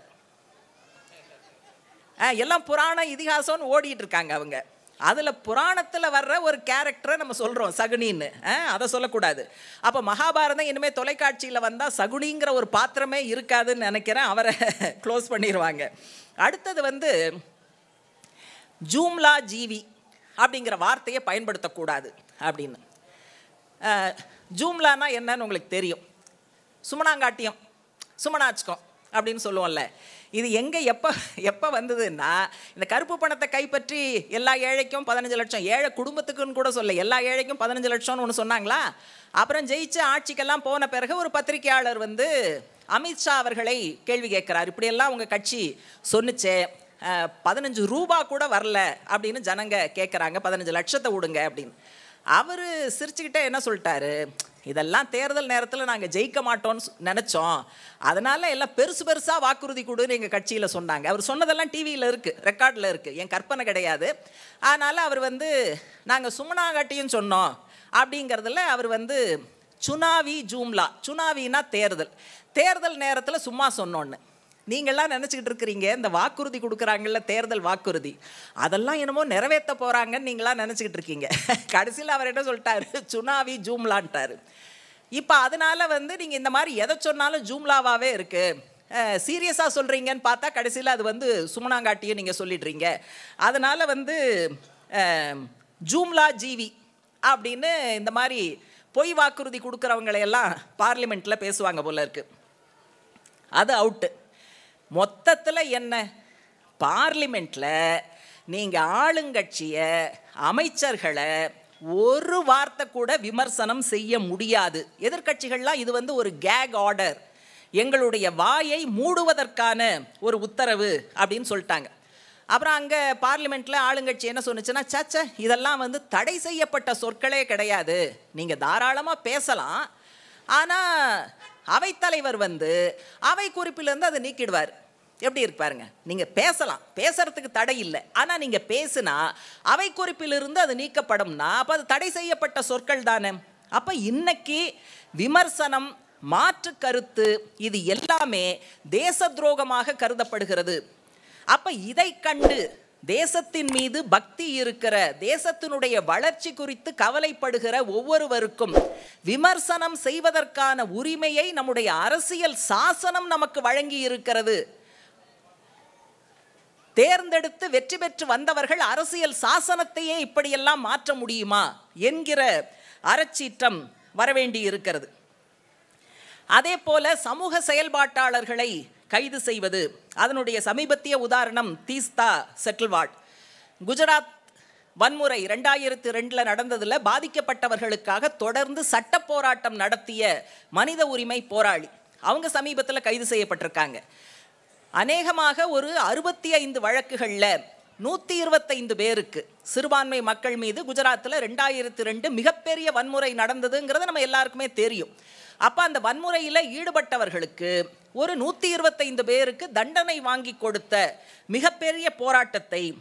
Speaker 1: ஆ, எல்லாம் புராண இதிகாசம்னு ஓடிட்டு இருக்காங்க அவங்க அதில் புராணத்தில் வர்ற ஒரு கேரக்டரை நம்ம சொல்கிறோம் சகுனின்னு ஆ, அதை சொல்லக்கூடாது அப்போ மகாபாரதம் இனிமேல் தொலைக்காட்சியில் வந்தால் சகுனிங்கிற ஒரு பாத்திரமே இருக்காதுன்னு நினைக்கிறேன் அவரை க்ளோஸ் பண்ணிடுவாங்க அடுத்தது வந்து ஜூம்லா ஜீவி அப்படிங்கிற வார்த்தையை பயன்படுத்தக்கூடாது அப்படின்னு அஹ், ஜூம்லானா என்னன்னு உங்களுக்கு தெரியும் சுமனாங்காட்டியம் சுமனாச்சுக்கம் அப்படின்னு சொல்லுவோம்ல இது எங்கே எப்போ எப்போ வந்ததுன்னா இந்த கருப்பு பணத்தை கைப்பற்றி எல்லா ஏழைக்கும் பதினஞ்சு லட்சம் ஏழை குடும்பத்துக்குன்னு கூட சொல்ல எல்லா ஏழைக்கும் பதினஞ்சு லட்சம்னு ஒன்று சொன்னாங்களா அப்புறம் ஜெயிச்சு ஆட்சிக்கெல்லாம் போன பிறகு ஒரு பத்திரிகையாளர் வந்து அமித்ஷா அவர்களை கேள்வி கேட்குறாரு இப்படியெல்லாம் உங்கள் கட்சி சொன்னுச்சே அஹ், பதினஞ்சு ரூபா கூட வரல அப்படின்னு ஜனங்க கேட்குறாங்க பதினஞ்சு லட்சத்தை விடுங்க அப்படின்னு அவர் சிரிச்சுக்கிட்டே என்ன சொல்லிட்டாரு இதெல்லாம் தேர்தல் நேரத்தில் நாங்கள் ஜெயிக்க மாட்டோம்னு சொ- நினைச்சோம் அதனால எல்லாம் பெருசு பெருசாக வாக்குறுதி கொடுன்னு எங்கள் கட்சியில் சொன்னாங்க அவர் சொன்னதெல்லாம் டிவியில் இருக்குது ரெக்கார்டில் இருக்குது என் கற்பனை கிடையாது அதனால் அவர் வந்து நாங்கள் சுமனாகாட்டியும் சொன்னோம் அப்படிங்கிறதுல அவர் வந்து சுனாவி ஜூம்லா சுனாவினா தேர்தல் தேர்தல் நேரத்தில் சும்மா சொன்னோன்னு நீங்கள்லாம் நினச்சிக்கிட்டு இருக்கிறீங்க இந்த வாக்குறுதி கொடுக்குறாங்கல்ல தேர்தல் வாக்குறுதி அதெல்லாம் என்னமோ நிறைவேற்ற போகிறாங்கன்னு நீங்களாம் நினச்சிக்கிட்டு இருக்கீங்க கடைசியில் அவர் என்ன சொல்லிட்டாரு சுனாவி ஜூம்லான்ட்டாரு இப்போ அதனால வந்து நீங்கள் இந்த மாதிரி எதை சொன்னாலும் ஜூம்லாவாகவே இருக்குது சீரியஸாக சொல்கிறீங்கன்னு பார்த்தா கடைசியில் அது வந்து சுமனாங்காட்டியும் நீங்கள் சொல்லிடுறீங்க அதனால் வந்து அஹ், ஜூம்லா ஜீவி அப்படின்னு இந்த மாதிரி பொய் வாக்குறுதி கொடுக்குறவங்களையெல்லாம் பார்லிமெண்ட்டில் பேசுவாங்க போல இருக்குது அது அவுட்டு மொத்தத்தில் என்ன பார்லிமெண்ட்டில் நீங்கள் ஆளுங்கட்சியை அமைச்சர்களை ஒரு வார்த்தை கூட விமர்சனம் செய்ய முடியாது எதிர்க்கட்சிகள்லாம் இது வந்து ஒரு கேக் ஆர்டர் எங்களுடைய வாயை மூடுவதற்கான ஒரு உத்தரவு அப்படின்னு சொல்லிட்டாங்க அப்புறம் அங்கே பார்லிமெண்ட்டில் ஆளுங்கட்சி என்ன சொன்னுச்சுன்னா சச்ச இதெல்லாம் வந்து தடை செய்யப்பட்ட சொற்களே கிடையாது நீங்கள் தாராளமாக பேசலாம் ஆனால் அவைத்தலைவர் வந்து அவை குறிப்பிலிருந்து அதை நீக்கிடுவார் எப்படி இருக்கு பாருங்க நீங்கள் பேசலாம் பேசுறதுக்கு தடை இல்லை ஆனால் நீங்கள் பேசுனா அவை குறிப்பிலிருந்து அது நீக்கப்படும்னா அப்போ அது தடை செய்யப்பட்ட சொற்கள் தானே அப்போ இன்னைக்கு விமர்சனம் மாற்று கருத்து இது எல்லாமே தேச துரோகமாக கருதப்படுகிறது அப்ப இதை கண்டு தேசத்தின் மீது பக்தி இருக்கிற தேசத்தினுடைய வளர்ச்சி குறித்து கவலைப்படுகிற ஒவ்வொருவருக்கும் விமர்சனம் செய்வதற்கான உரிமையை நம்முடைய அரசியல் சாசனம் நமக்கு வழங்கி இருக்கிறது தேர்ந்தெடுத்து வெற்றி பெற்று வந்தவர்கள் அரசியல் சாசனத்தையே இப்படியெல்லாம் மாற்ற முடியுமா என்கிற அறச்சீற்றம் வரவேண்டி இருக்கிறது அதே போல சமூக செயல்பாட்டாளர்களை கைது செய்வது அதனுடைய சமீபத்திய உதாரணம் தீஸ்தா செட்டில்வாட் குஜராத் வன்முறை ரெண்டாயிரத்து ரெண்டில் நடந்ததில் பாதிக்கப்பட்டவர்களுக்காக தொடர்ந்து சட்ட போராட்டம் நடத்திய மனித உரிமை போராளி அவங்க சமீபத்தில் கைது செய்யப்பட்டிருக்காங்க அநேகமாக ஒரு அறுபத்தி ஐந்து வழக்குகளில் நூற்றி இருபத்தைந்து பேருக்கு சிறுபான்மை மக்கள் மீது குஜராத்தில் ரெண்டாயிரத்து ரெண்டு மிகப்பெரிய வன்முறை நடந்ததுங்கிறது நம்ம எல்லாருக்குமே தெரியும் அப்போ அந்த வன்முறையில் ஈடுபட்டவர்களுக்கு ஒரு நூற்றி இருபத்தைந்து பேருக்கு தண்டனை வாங்கி கொடுத்த மிகப்பெரிய போராட்டத்தை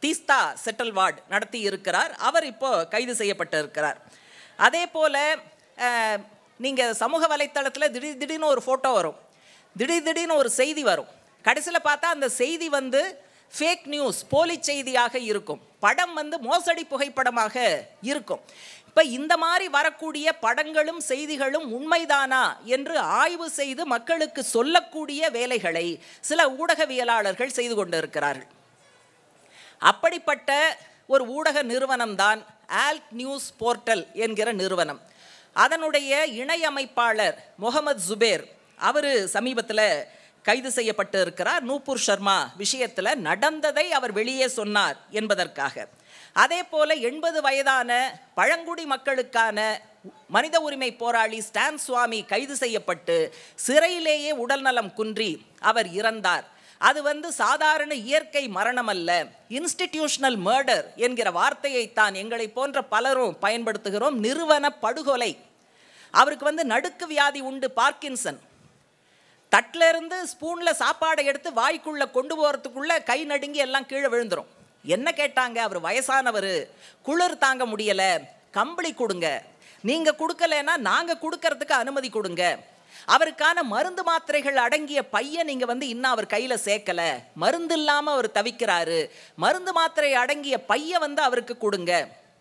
Speaker 1: தீஸ்தா செட்டில் வார்டு நடத்தி இருக்கிறார் அவர் இப்போ கைது செய்யப்பட்டு இருக்கிறார் அதே போல் நீங்கள் சமூக வலைத்தளத்தில் திடீர் திடீர்னு ஒரு ஃபோட்டோ வரும் திடீர் திடீர்னு ஒரு செய்தி வரும் கடைசியில் பார்த்தா அந்த செய்தி வந்து ஃபேக் நியூஸ் போலி செய்தியாக இருக்கும் படம் வந்து மோசடி புகைப்படமாக இருக்கும் இப்போ இந்த மாதிரி வரக்கூடிய படங்களும் செய்திகளும் உண்மைதானா என்று ஆய்வு செய்து மக்களுக்கு சொல்லக்கூடிய வேலைகளை சில ஊடகவியலாளர்கள் செய்து கொண்டிருக்கிறார்கள் அப்படிப்பட்ட ஒரு ஊடக நிறுவனம்தான் ஆல்ட் நியூஸ் போர்ட்டல் என்கிற நிறுவனம் அதனுடைய இணையமைப்பாளர் முகமது ஜுபேர் அவர் சமீபத்தில் கைது செய்யப்பட்டு இருக்கிறார் நூபுர் சர்மா விஷயத்தில் நடந்ததை அவர் வெளியே சொன்னார் என்பதற்காக அதே போல எண்பது வயதான பழங்குடி மக்களுக்கான மனித உரிமை போராளி ஸ்டான் சுவாமி கைது செய்யப்பட்டு சிறையிலேயே உடல்நலம் குன்றி அவர் இறந்தார் அது வந்து சாதாரண இயற்கை மரணம் அல்ல இன்ஸ்டிடியூஷனல் மர்டர் என்கிற வார்த்தையைத்தான் எங்களை போன்ற பலரும் பயன்படுத்துகிறோம் நிறுவன படுகொலை அவருக்கு வந்து நடுக்கு வியாதி உண்டு பார்க்கின்சன் தட்டில் இருந்து ஸ்பூனில் சாப்பாடை எடுத்து வாய்க்குள்ளே கொண்டு போகிறதுக்குள்ளே கை நடுங்கி எல்லாம் கீழே விழுந்துரும் என்ன கேட்டாங்க அவர் வயசானவர் குளிர் தாங்க முடியலை கம்பளி கொடுங்க நீங்கள் கொடுக்கலன்னா நாங்கள் கொடுக்கறதுக்கு அனுமதி கொடுங்க அவருக்கான மருந்து மாத்திரைகள் அடங்கிய பையன் நீங்கள் வந்து இன்னும் அவர் கையில் சேர்க்கலை மருந்து இல்லாமல் அவர் தவிக்கிறாரு மருந்து மாத்திரை அடங்கிய பைய வந்து அவருக்கு கொடுங்க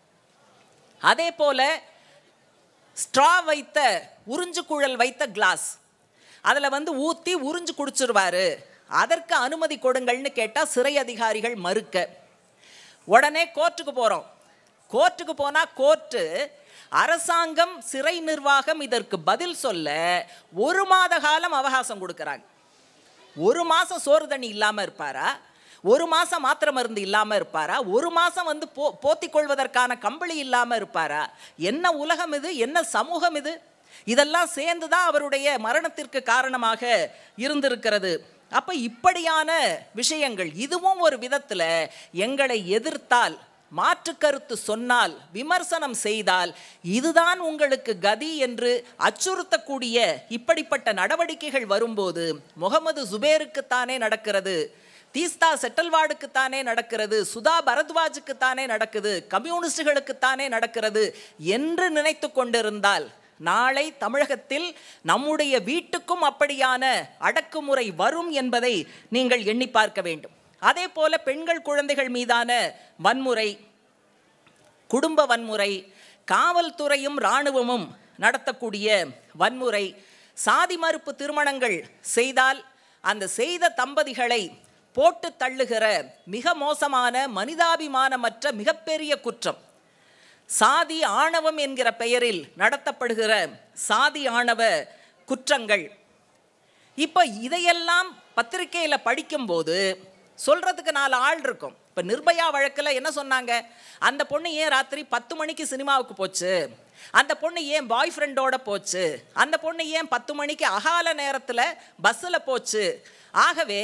Speaker 1: அதே போல ஸ்ட்ரா வைத்த உறிஞ்சு குழல் வைத்த கிளாஸ் அதில் வந்து ஊற்றி உறிஞ்சு குடிச்சிருவாரு அதற்கு அனுமதி கொடுங்கள்னு கேட்டால் சிறை அதிகாரிகள் மறுக்க உடனே கோர்ட்டுக்கு போகிறோம் கோர்ட்டுக்கு போனால் கோர்ட்டு அரசாங்கம் சிறை நிர்வாகம் இதற்கு பதில் சொல்ல ஒரு மாத காலம் அவகாசம் கொடுக்குறாங்க ஒரு மாதம் சோறு தண்ணி இல்லாமல் இருப்பாரா ஒரு மாதம் மாத்திரை மருந்து இல்லாமல் இருப்பாரா ஒரு மாதம் வந்து போ போத்திக் கொள்வதற்கான கம்பளி இல்லாமல் இருப்பாரா என்ன உலகம் இது என்ன சமூகம் இது இதெல்லாம் சேர்ந்து தான் அவருடைய மரணத்திற்கு காரணமாக இருந்திருக்கிறது அப்போ இப்படியான விஷயங்கள் இதுவும் ஒரு விதத்தில் எங்களை எதிர்த்தால் மாற்று கருத்து சொன்னால் விமர்சனம் செய்தால் இதுதான் உங்களுக்கு கதி என்று அச்சுறுத்தக்கூடிய இப்படிப்பட்ட நடவடிக்கைகள் வரும்போது முகமது சுபேருக்குத்தானே நடக்கிறது தீஸ்தா செட்டல்வாடுக்குத்தானே நடக்கிறது சுதா பரத்வாஜுக்குத்தானே நடக்குது கம்யூனிஸ்டுகளுக்குத்தானே நடக்கிறது என்று நினைத்து கொண்டிருந்தால் நாளை தமிழகத்தில் நம்முடைய வீட்டுக்கும் அப்படியான அடக்குமுறை வரும் என்பதை நீங்கள் எண்ணி பார்க்க வேண்டும் அதே போல பெண்கள் குழந்தைகள் மீதான வன்முறை குடும்ப வன்முறை காவல்துறையும் இராணுவமும் நடத்தக்கூடிய வன்முறை சாதி மறுப்பு திருமணங்கள் செய்தால் அந்த செய்த தம்பதிகளை போட்டு தள்ளுகிற மிக மோசமான மனிதாபிமானமற்ற மிகப்பெரிய குற்றம் சாதி ஆணவம் என்கிற பெயரில் நடத்தப்படுகிற சாதி ஆணவ குற்றங்கள் இப்போ இதையெல்லாம் பத்திரிக்கையில் படிக்கும்போது சொல்கிறதுக்கு நாலு ஆள் இருக்கும் இப்போ நிர்பயா வழக்கில் என்ன சொன்னாங்க அந்த பொண்ணு ஏன் ராத்திரி பத்து மணிக்கு சினிமாவுக்கு போச்சு அந்த பொண்ணு ஏன் பாய் ஃப்ரெண்டோட போச்சு அந்த பொண்ணு ஏன் பத்து மணிக்கு அகால நேரத்தில் பஸ்ஸில் போச்சு ஆகவே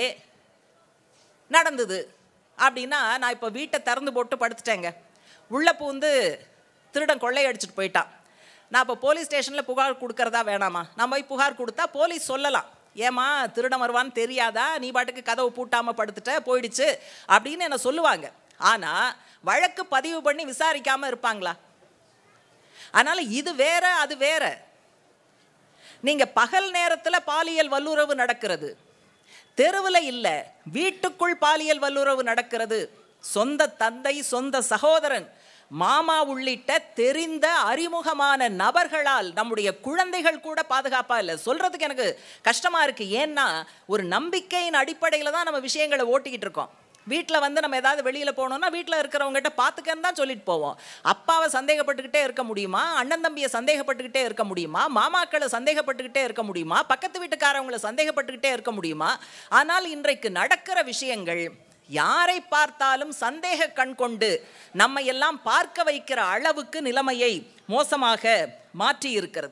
Speaker 1: நடந்தது அப்படின்னா நான் இப்போ வீட்டை திறந்து போட்டு படுத்துட்டேங்க உள்ளே பூந்து திருடன் கொள்ளையடிச்சிட்டு போயிட்டான் நான் இப்போ போலீஸ் ஸ்டேஷனில் புகார் கொடுக்கறதா வேணாமா நான் போய் புகார் கொடுத்தா போலீஸ் சொல்லலாம் ஏமா திருடன் வருவான்னு தெரியாதா நீ பாட்டுக்கு கதவு பூட்டாமல் படுத்துட்ட போயிடுச்சு அப்படின்னு என்ன சொல்லுவாங்க ஆனால் வழக்கு பதிவு பண்ணி விசாரிக்காமல் இருப்பாங்களா அதனால் இது வேற அது வேற நீங்கள் பகல் நேரத்தில் பாலியல் வல்லுறவு நடக்கிறது தெருவில் இல்லை வீட்டுக்குள் பாலியல் வல்லுறவு நடக்கிறது சொந்த தந்தை சொந்த சகோதரன் மாமா உள்ளிட்ட தெரிந்த அறிமுகமான நபர்களால் நம்முடைய குழந்தைகள் கூட பாதுகாப்பாக இல்லை சொல்கிறதுக்கு எனக்கு கஷ்டமாக இருக்குது ஏன்னா ஒரு நம்பிக்கையின் அடிப்படையில் தான் நம்ம விஷயங்களை ஓட்டிக்கிட்டு இருக்கோம் வீட்டில் வந்து நம்ம ஏதாவது வெளியில் போகணுன்னா வீட்டில் இருக்கிறவங்ககிட்ட பார்த்துக்கன்னு தான் சொல்லிட்டு போவோம் அப்பாவை சந்தேகப்பட்டுக்கிட்டே இருக்க முடியுமா அண்ணன் தம்பியை சந்தேகப்பட்டுக்கிட்டே இருக்க முடியுமா மாமாக்களை சந்தேகப்பட்டுக்கிட்டே இருக்க முடியுமா பக்கத்து வீட்டுக்காரவங்களை சந்தேகப்பட்டுக்கிட்டே இருக்க முடியுமா ஆனால் இன்றைக்கு நடக்கிற விஷயங்கள் யாரை பார்த்தாலும் சந்தேக கண் கொண்டு நம்ம எல்லாம் பார்க்க வைக்கிற அளவுக்கு நிலைமையை மோசமாக மாற்றி இருக்கிறது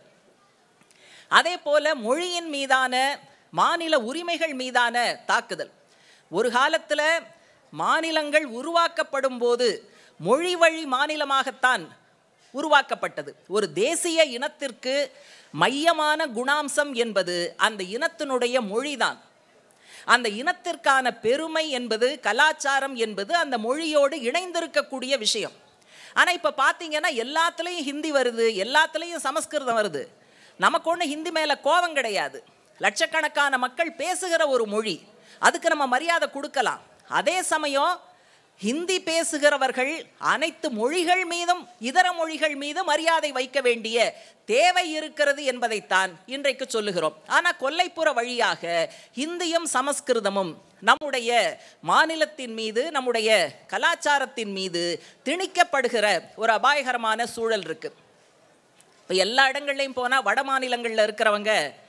Speaker 1: அதே போல மொழியின் மீதான மாநில உரிமைகள் மீதான தாக்குதல் ஒரு காலத்தில் மாநிலங்கள் உருவாக்கப்படும் போது மொழி வழி மாநிலமாகத்தான் உருவாக்கப்பட்டது ஒரு தேசிய இனத்திற்கு மையமான குணாம்சம் என்பது அந்த இனத்தினுடைய மொழிதான் அந்த இனத்திற்கான பெருமை என்பது கலாச்சாரம் என்பது அந்த மொழியோடு இணைந்திருக்கக்கூடிய விஷயம் ஆனால் இப்போ பார்த்தீங்கன்னா எல்லாத்துலேயும் ஹிந்தி வருது எல்லாத்துலேயும் சமஸ்கிருதம் வருது நமக்கு ஒன்றும் ஹிந்தி மேலே கோபம் கிடையாது லட்சக்கணக்கான மக்கள் பேசுகிற ஒரு மொழி அதுக்கு நம்ம மரியாதை கொடுக்கலாம் அதே சமயம் ஹிந்தி பேசுகிறவர்கள் அனைத்து மொழிகள் மீதும் இதர மொழிகள் மீது மரியாதை வைக்க வேண்டிய தேவை இருக்கிறது என்பதைத்தான் இன்றைக்கு சொல்லுகிறோம் ஆனால் கொல்லைப்புற வழியாக ஹிந்தியும் சமஸ்கிருதமும் நம்முடைய மாநிலத்தின் மீது நம்முடைய கலாச்சாரத்தின் மீது திணிக்கப்படுகிற ஒரு அபாயகரமான சூழல் இருக்கு இப்போ எல்லா இடங்கள்லையும் போனால் வட மாநிலங்களில் இருக்கிறவங்க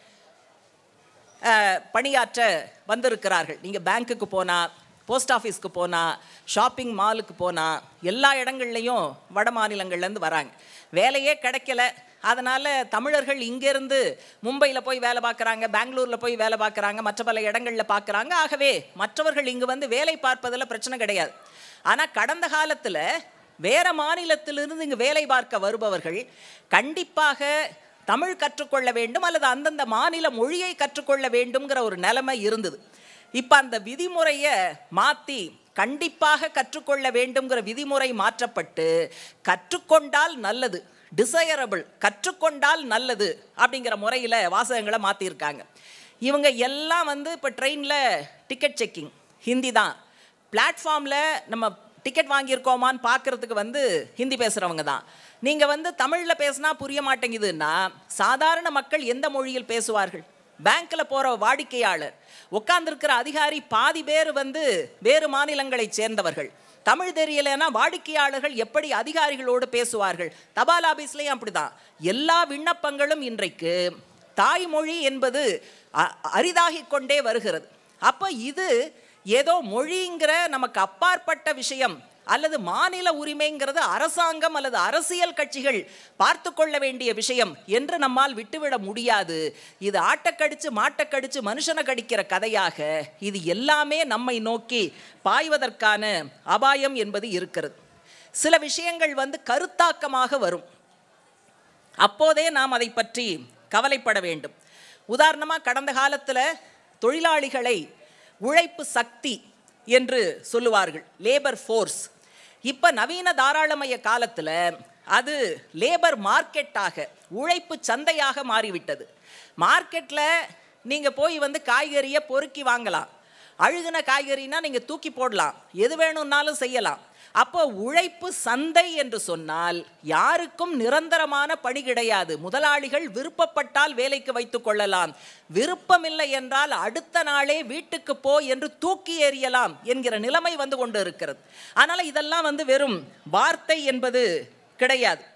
Speaker 1: அஹ், பணியாற்ற வந்திருக்கிறார்கள் நீங்கள் பேங்க்குக்கு போனால் போஸ்ட் ஆஃபீஸ்க்கு போனால் ஷாப்பிங் மாலுக்கு போனால் எல்லா இடங்கள்லையும் வட மாநிலங்கள்லேருந்து வராங்க வேலையே கிடைக்கல அதனால் தமிழர்கள் இங்கேருந்து மும்பையில் போய் வேலை பார்க்குறாங்க பெங்களூரில் போய் வேலை பார்க்குறாங்க மற்ற பல இடங்களில் பார்க்குறாங்க ஆகவே மற்றவர்கள் இங்கு வந்து வேலை பார்ப்பதில் பிரச்சனை கிடையாது ஆனால் கடந்த காலத்தில் வேற மாநிலத்திலிருந்து இங்கு வேலை பார்க்க வருபவர்கள் கண்டிப்பாக தமிழ் கற்றுக்கொள்ள வேண்டும் அல்லது அந்தந்த மாநில மொழியை கற்றுக்கொள்ள வேண்டும்ங்கிற ஒரு நிலைமை இருந்தது இப்போ அந்த விதிமுறையை மாற்றி கண்டிப்பாக கற்றுக்கொள்ள வேண்டும்ங்கிற விதிமுறை மாற்றப்பட்டு கற்றுக்கொண்டால் நல்லது டிசையரபிள் கற்றுக்கொண்டால் நல்லது அப்படிங்கிற முறையில் வாசகங்களை மாற்றிருக்காங்க இவங்க எல்லாம் வந்து இப்போ ட்ரெயினில் டிக்கெட் செக்கிங் ஹிந்தி தான் பிளாட்ஃபார்மில் நம்ம டிக்கெட் வாங்கியிருக்கோமான்னு பார்க்கறதுக்கு வந்து ஹிந்தி பேசுகிறவங்க தான் நீங்கள் வந்து தமிழில் பேசினா புரிய மாட்டேங்குதுன்னா சாதாரண மக்கள் எந்த மொழியில் பேசுவார்கள் பேங்க்கில் போகிற வாடிக்கையாளர் உட்கார்ந்திருக்கிற அதிகாரி பாதி பேர் வந்து வேறு மாநிலங்களைச் சேர்ந்தவர்கள் தமிழ் தெரியலைன்னா வாடிக்கையாளர்கள் எப்படி அதிகாரிகளோடு பேசுவார்கள் தபால் ஆபீஸ்லேயும் அப்படிதான் எல்லா விண்ணப்பங்களும் இன்றைக்கு தாய்மொழி என்பது அ- அரிதாகிக் கொண்டே வருகிறது அப்போ இது ஏதோ மொழிங்கிற நமக்கு அப்பாற்பட்ட விஷயம் அல்லது மாநில உரிமைங்கிறது அரசாங்கம் அல்லது அரசியல் கட்சிகள் பார்த்து கொள்ள வேண்டிய விஷயம் என்று நம்மால் விட்டுவிட முடியாது இது ஆட்டக்கடிச்சு மாட்டக்கடிச்சு மனுஷனை கடிக்கிற கதையாக இது எல்லாமே நம்மை நோக்கி பாய்வதற்கான அபாயம் என்பது இருக்கிறது சில விஷயங்கள் வந்து கருத்தாக்கமாக வரும் அப்போதே நாம் அதை பற்றி கவலைப்பட வேண்டும் உதாரணமாக கடந்த காலத்தில் தொழிலாளிகளை உழைப்பு சக்தி என்று சொல்லுவார்கள் லேபர் ஃபோர்ஸ் இப்போ நவீன தாராளமய காலத்தில் அது லேபர் மார்க்கெட்டாக உழைப்பு சந்தையாக மாறிவிட்டது மார்க்கெட்டில் நீங்கள் போய் வந்து காய்கறியை பொறுக்கி வாங்கலாம் அழுகுன காய்கறினா நீங்கள் தூக்கி போடலாம் எது வேணும்னாலும் செய்யலாம் அப்போ உழைப்பு சந்தை என்று சொன்னால் யாருக்கும் நிரந்தரமான பணி கிடையாது முதலாளிகள் விருப்பப்பட்டால் வேலைக்கு வைத்துக் கொள்ளலாம் விருப்பமில்லை என்றால் அடுத்த நாளே வீட்டுக்கு போ என்று தூக்கி எறியலாம் என்கிற நிலைமை வந்து கொண்டு இருக்கிறது அதனால் இதெல்லாம் வந்து வெறும் வார்த்தை என்பது கிடையாது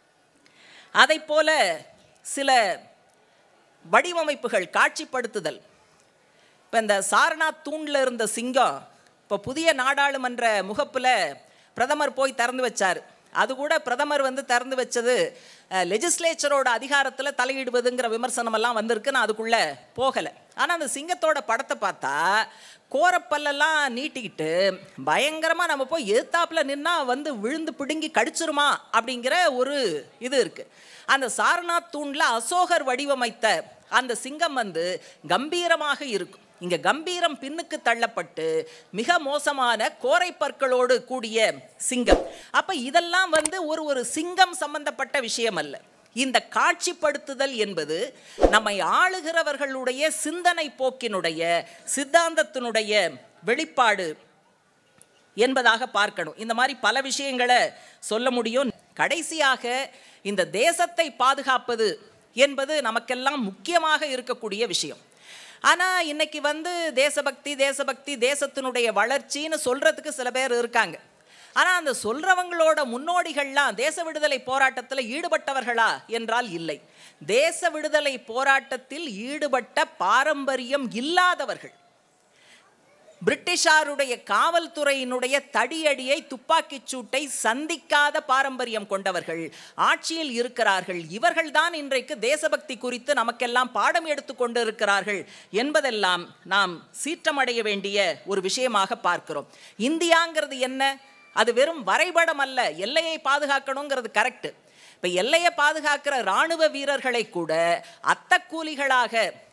Speaker 1: அதை போல சில வடிவமைப்புகள் காட்சிப்படுத்துதல் இப்போ இந்த சாரநாத் தூணில் இருந்த சிங்கம் இப்போ புதிய நாடாளுமன்ற முகப்பில் பிரதமர் போய் திறந்து வச்சார் அது கூட பிரதமர் வந்து திறந்து வச்சது லெஜிஸ்லேச்சரோட அதிகாரத்தில் தலையிடுவதுங்கிற விமர்சனமெல்லாம் வந்திருக்கு நான் அதுக்குள்ளே போகலை ஆனால் அந்த சிங்கத்தோட படத்தை பார்த்தா கோரப்பல்லெல்லாம் நீட்டிக்கிட்டு பயங்கரமாக நம்ம போய் எதிர்த்தாப்புல நின்னா வந்து விழுந்து பிடுங்கி கடிச்சிருமா அப்படிங்கிற ஒரு இது இருக்குது அந்த சாரநாத் தூணில் அசோகர் வடிவமைத்த அந்த சிங்கம் வந்து கம்பீரமாக இருக்கும் இங்கே கம்பீரம் பின்னுக்கு தள்ளப்பட்டு மிக மோசமான கோரை பற்களோடு கூடிய சிங்கம் அப்போ இதெல்லாம் வந்து ஒரு ஒரு சிங்கம் சம்பந்தப்பட்ட விஷயம் அல்ல இந்த காட்சிப்படுத்துதல் என்பது நம்மை ஆளுகிறவர்களுடைய சிந்தனை போக்கினுடைய சித்தாந்தத்தினுடைய வெளிப்பாடு என்பதாக பார்க்கணும் இந்த மாதிரி பல விஷயங்களை சொல்ல முடியும் கடைசியாக இந்த தேசத்தை பாதுகாப்பது என்பது நமக்கெல்லாம் முக்கியமாக இருக்கக்கூடிய விஷயம் ஆனால் இன்னைக்கு வந்து தேசபக்தி தேசபக்தி தேசத்தினுடைய வளர்ச்சின்னு சொல்றதுக்கு சில பேர் இருக்காங்க ஆனால் அந்த சொல்றவங்களோட முன்னோடிகள்லாம் தேச விடுதலை போராட்டத்தில் ஈடுபட்டவர்களா என்றால் இல்லை தேச விடுதலை போராட்டத்தில் ஈடுபட்ட பாரம்பரியம் இல்லாதவர்கள் பிரிட்டிஷாருடைய காவல்துறையினுடைய தடியடியை துப்பாக்கிச் சூட்டை சந்திக்காத பாரம்பரியம் கொண்டவர்கள் ஆட்சியில் இருக்கிறார்கள் இவர்கள்தான் இன்றைக்கு தேசபக்தி குறித்து நமக்கெல்லாம் பாடம் எடுத்து கொண்டு இருக்கிறார்கள் என்பதெல்லாம் நாம் சீற்றமடைய வேண்டிய ஒரு விஷயமாக பார்க்கிறோம் இந்தியாங்கிறது என்ன அது வெறும் வரைபடம் அல்ல எல்லையை பாதுகாக்கணுங்கிறது கரெக்ட் இப்போ எல்லையை பாதுகாக்கிற இராணுவ வீரர்களை கூட அத்தக்கூலிகளாக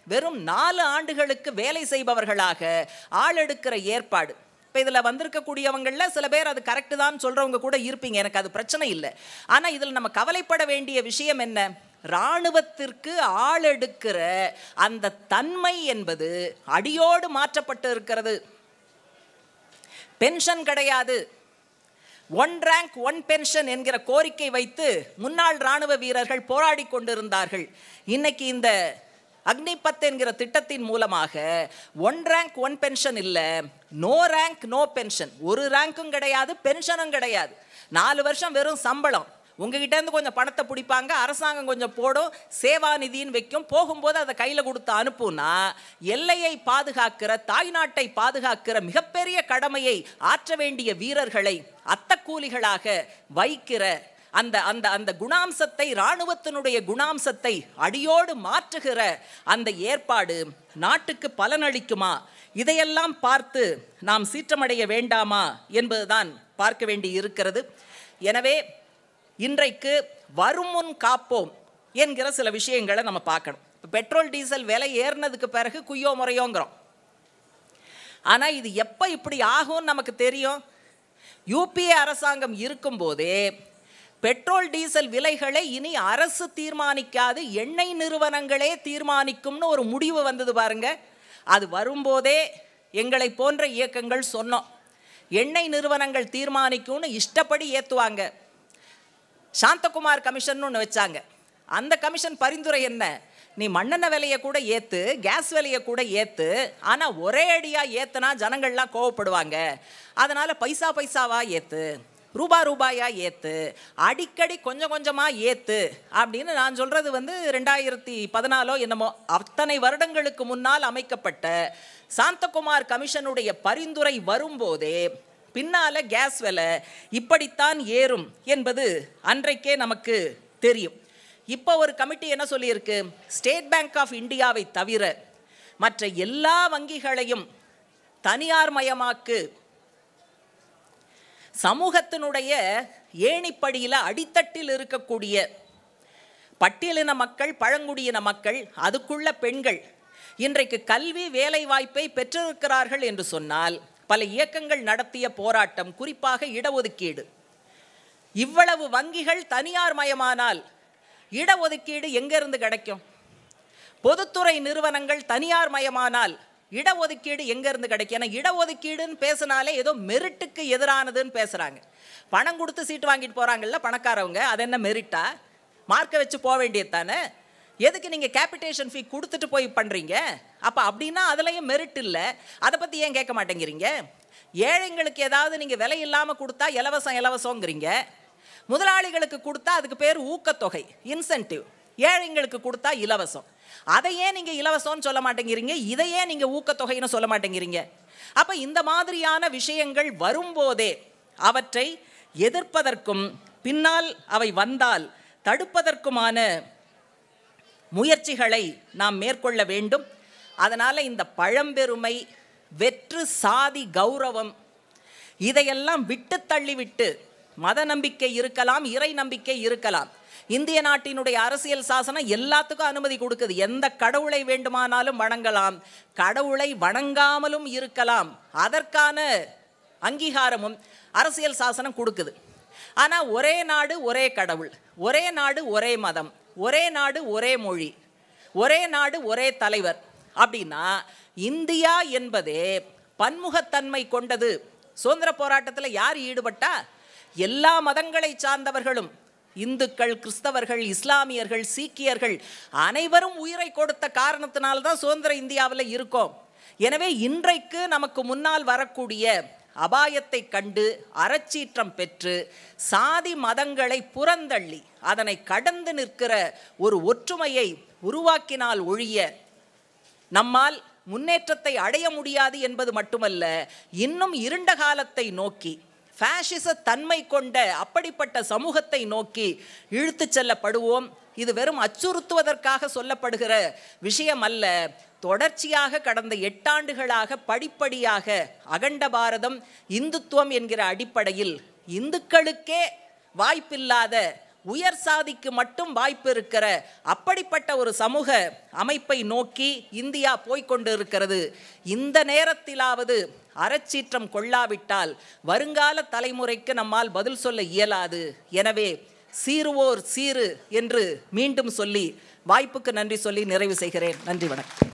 Speaker 1: வெறும் நாலு ஆண்டுகளுக்கு வேலை செய்பவர்களாக ஆள் எடுக்கிற ஏற்பாடு இப்போ இதில் வந்திருக்கக்கூடியவங்களில் சில பேர் அது கரெக்டு தான் சொல்கிறவங்க கூட இருப்பீங்க எனக்கு அது பிரச்சனை இல்லை ஆனால் இதில் நம்ம கவலைப்பட வேண்டிய விஷயம் என்ன இராணுவத்திற்கு ஆள் எடுக்கிற அந்த தன்மை என்பது அடியோடு மாற்றப்பட்டு இருக்கிறது பென்ஷன் கிடையாது ஒன் ரேங்க் ஒன் பென்ஷன் என்கிற கோரிக்கை வைத்து முன்னாள் ராணுவ வீரர்கள் போராடி கொண்டிருந்தார்கள் இன்னைக்கு இந்த அக்னிபத் என்கிற திட்டத்தின் மூலமாக ஒன் ரேங்க் ஒன் பென்ஷன் இல்லை நோ ரேங்க் நோ பென்ஷன் ஒரு ரேங்க்கும் கிடையாது பென்ஷனும் கிடையாது நாலு வருஷம் வெறும் சம்பளம் உங்ககிட்ட இருந்து கொஞ்சம் பணத்தை பிடிப்பாங்க அரசாங்கம் கொஞ்சம் போடும் சேவா நிதின்னு வைக்கும் போகும்போது அதை கையில் கொடுத்து அனுப்புனா எல்லையை பாதுகாக்கிற தாய்நாட்டை பாதுகாக்கிற மிகப்பெரிய கடமையை ஆற்ற வேண்டிய வீரர்களை அத்தக்கூலிகளாக வைக்கிற அந்த அந்த அந்த குணாம்சத்தை இராணுவத்தினுடைய குணாம்சத்தை அடியோடு மாற்றுகிற அந்த ஏற்பாடு நாட்டுக்கு பலனளிக்குமா இதையெல்லாம் பார்த்து நாம் சீற்றமடைய வேண்டாமா என்பதுதான் பார்க்க வேண்டி இருக்கிறது எனவே இன்றைக்கு வருமுன் காப்போம் என்கிற சில விஷயங்களை நம்ம பார்க்கணும் இப்போ பெட்ரோல் டீசல் விலை ஏறினதுக்கு பிறகு குய்யோ முறையோங்கிறோம் ஆனால் இது எப்போ இப்படி ஆகும்னு நமக்கு தெரியும் யூபிஏ அரசாங்கம் இருக்கும்போதே பெட்ரோல் டீசல் விலைகளை இனி அரசு தீர்மானிக்காது எண்ணெய் நிறுவனங்களே தீர்மானிக்கும்னு ஒரு முடிவு வந்தது பாருங்க அது வரும்போதே எங்களை போன்ற இயக்கங்கள் சொன்னோம் எண்ணெய் நிறுவனங்கள் தீர்மானிக்கும்னு இஷ்டப்படி ஏற்றுவாங்க சாந்தகுமார் கமிஷன் ஒன்று வச்சாங்க அந்த கமிஷன் பரிந்துரை என்ன நீ மண்ணெண்ணெய் விலையை கூட ஏற்று கேஸ் விலையை கூட ஏற்று ஆனால் ஒரே அடியாக ஏற்றுனா ஜனங்கள்லாம் கோவப்படுவாங்க அதனால் பைசா பைசாவா ஏற்று ரூபா ரூபாயா ஏற்று அடிக்கடி கொஞ்சம் கொஞ்சமாக ஏற்று அப்படின்னு நான் சொல்கிறது வந்து ரெண்டாயிரத்தி பதினாலோ என்னமோ அத்தனை வருடங்களுக்கு முன்னால் அமைக்கப்பட்ட சாந்தகுமார் கமிஷனுடைய பரிந்துரை வரும்போதே பின்னால கேஸ் விலை இப்படித்தான் ஏறும் என்பது அன்றைக்கே நமக்கு தெரியும் இப்போ ஒரு கமிட்டி என்ன சொல்லியிருக்கு ஸ்டேட் பேங்க் ஆஃப் இந்தியாவை தவிர மற்ற எல்லா வங்கிகளையும் தனியார் மயமாக்கு சமூகத்தினுடைய ஏணிப்படியில் அடித்தட்டில் இருக்கக்கூடிய பட்டியலின மக்கள் பழங்குடியின மக்கள் அதுக்குள்ள பெண்கள் இன்றைக்கு கல்வி வேலை வாய்ப்பை பெற்றிருக்கிறார்கள் என்று சொன்னால் பல இயக்கங்கள் நடத்திய போராட்டம் குறிப்பாக இடஒதுக்கீடு இவ்வளவு வங்கிகள் தனியார் மயமானால் இடஒதுக்கீடு எங்கிருந்து கிடைக்கும் பொதுத்துறை நிறுவனங்கள் தனியார் மயமானால் இடஒதுக்கீடு எங்கேருந்து கிடைக்கும் ஏன்னா இடஒதுக்கீடுன்னு பேசினாலே ஏதோ மெரிட்டுக்கு எதிரானதுன்னு பேசுகிறாங்க பணம் கொடுத்து சீட்டு வாங்கிட்டு போகிறாங்கல்ல பணக்காரவங்க அது என்ன மெரிட்டா மார்க்கை வச்சு போக வேண்டியது தானே எதுக்கு நீங்கள் கேபிட்டேஷன் ஃபீ கொடுத்துட்டு போய் பண்ணுறீங்க அப்போ அப்படின்னா அதுலேயும் மெரிட் இல்லை அதை பற்றி ஏன் கேட்க மாட்டேங்கிறீங்க ஏழைங்களுக்கு ஏதாவது நீங்கள் விலை இல்லாமல் கொடுத்தா இலவசம் இலவசங்கிறீங்க முதலாளிகளுக்கு கொடுத்தா அதுக்கு பேர் ஊக்கத்தொகை இன்சென்டிவ் ஏழைங்களுக்கு கொடுத்தா இலவசம் அதை ஏன் நீங்கள் இலவசம்னு சொல்ல மாட்டேங்கிறீங்க இதையே நீங்கள் ஊக்கத்தொகைன்னு சொல்ல மாட்டேங்கிறீங்க அப்போ இந்த மாதிரியான விஷயங்கள் வரும்போதே அவற்றை எதிர்ப்பதற்கும் பின்னால் அவை வந்தால் தடுப்பதற்குமான முயற்சிகளை நாம் மேற்கொள்ள வேண்டும் அதனால் இந்த பழம்பெருமை வெற்று சாதி கௌரவம் இதையெல்லாம் விட்டு தள்ளிவிட்டு மத நம்பிக்கை இருக்கலாம் இறை நம்பிக்கை இருக்கலாம் இந்திய நாட்டினுடைய அரசியல் சாசனம் எல்லாத்துக்கும் அனுமதி கொடுக்குது எந்த கடவுளை வேண்டுமானாலும் வணங்கலாம் கடவுளை வணங்காமலும் இருக்கலாம் அதற்கான அங்கீகாரமும் அரசியல் சாசனம் கொடுக்குது ஆனால் ஒரே நாடு ஒரே கடவுள் ஒரே நாடு ஒரே மதம் ஒரே நாடு ஒரே மொழி ஒரே நாடு ஒரே தலைவர் அப்படின்னா இந்தியா என்பதே பன்முகத்தன்மை கொண்டது சுதந்திர போராட்டத்தில் யார் ஈடுபட்டா எல்லா மதங்களை சார்ந்தவர்களும் இந்துக்கள் கிறிஸ்தவர்கள் இஸ்லாமியர்கள் சீக்கியர்கள் அனைவரும் உயிரை கொடுத்த காரணத்தினால்தான் சுதந்திர இந்தியாவில் இருக்கோம் எனவே இன்றைக்கு நமக்கு முன்னால் வரக்கூடிய அபாயத்தை கண்டு அறச்சீற்றம் பெற்று சாதி மதங்களை புறந்தள்ளி அதனை கடந்து நிற்கிற ஒரு ஒற்றுமையை உருவாக்கினால் ஒழிய நம்மால் முன்னேற்றத்தை அடைய முடியாது என்பது மட்டுமல்ல இன்னும் இருண்ட காலத்தை நோக்கி ஃபேஷிச தன்மை கொண்ட அப்படிப்பட்ட சமூகத்தை நோக்கி இழுத்துச் செல்லப்படுவோம் இது வெறும் அச்சுறுத்துவதற்காக சொல்லப்படுகிற விஷயம் அல்ல தொடர்ச்சியாக கடந்த எட்டாண்டுகளாக படிப்படியாக அகண்ட பாரதம் இந்துத்துவம் என்கிற அடிப்படையில் இந்துக்களுக்கே வாய்ப்பில்லாத உயர் சாதிக்கு மட்டும் வாய்ப்பு இருக்கிற அப்படிப்பட்ட ஒரு சமூக அமைப்பை நோக்கி இந்தியா போய்க்கொண்டு இருக்கிறது இந்த நேரத்திலாவது அறச்சீற்றம் கொள்ளாவிட்டால் வருங்கால தலைமுறைக்கு நம்மால் பதில் சொல்ல இயலாது எனவே சீருவோர் சீரு என்று மீண்டும் சொல்லி வாய்ப்புக்கு நன்றி சொல்லி நிறைவு செய்கிறேன் நன்றி வணக்கம்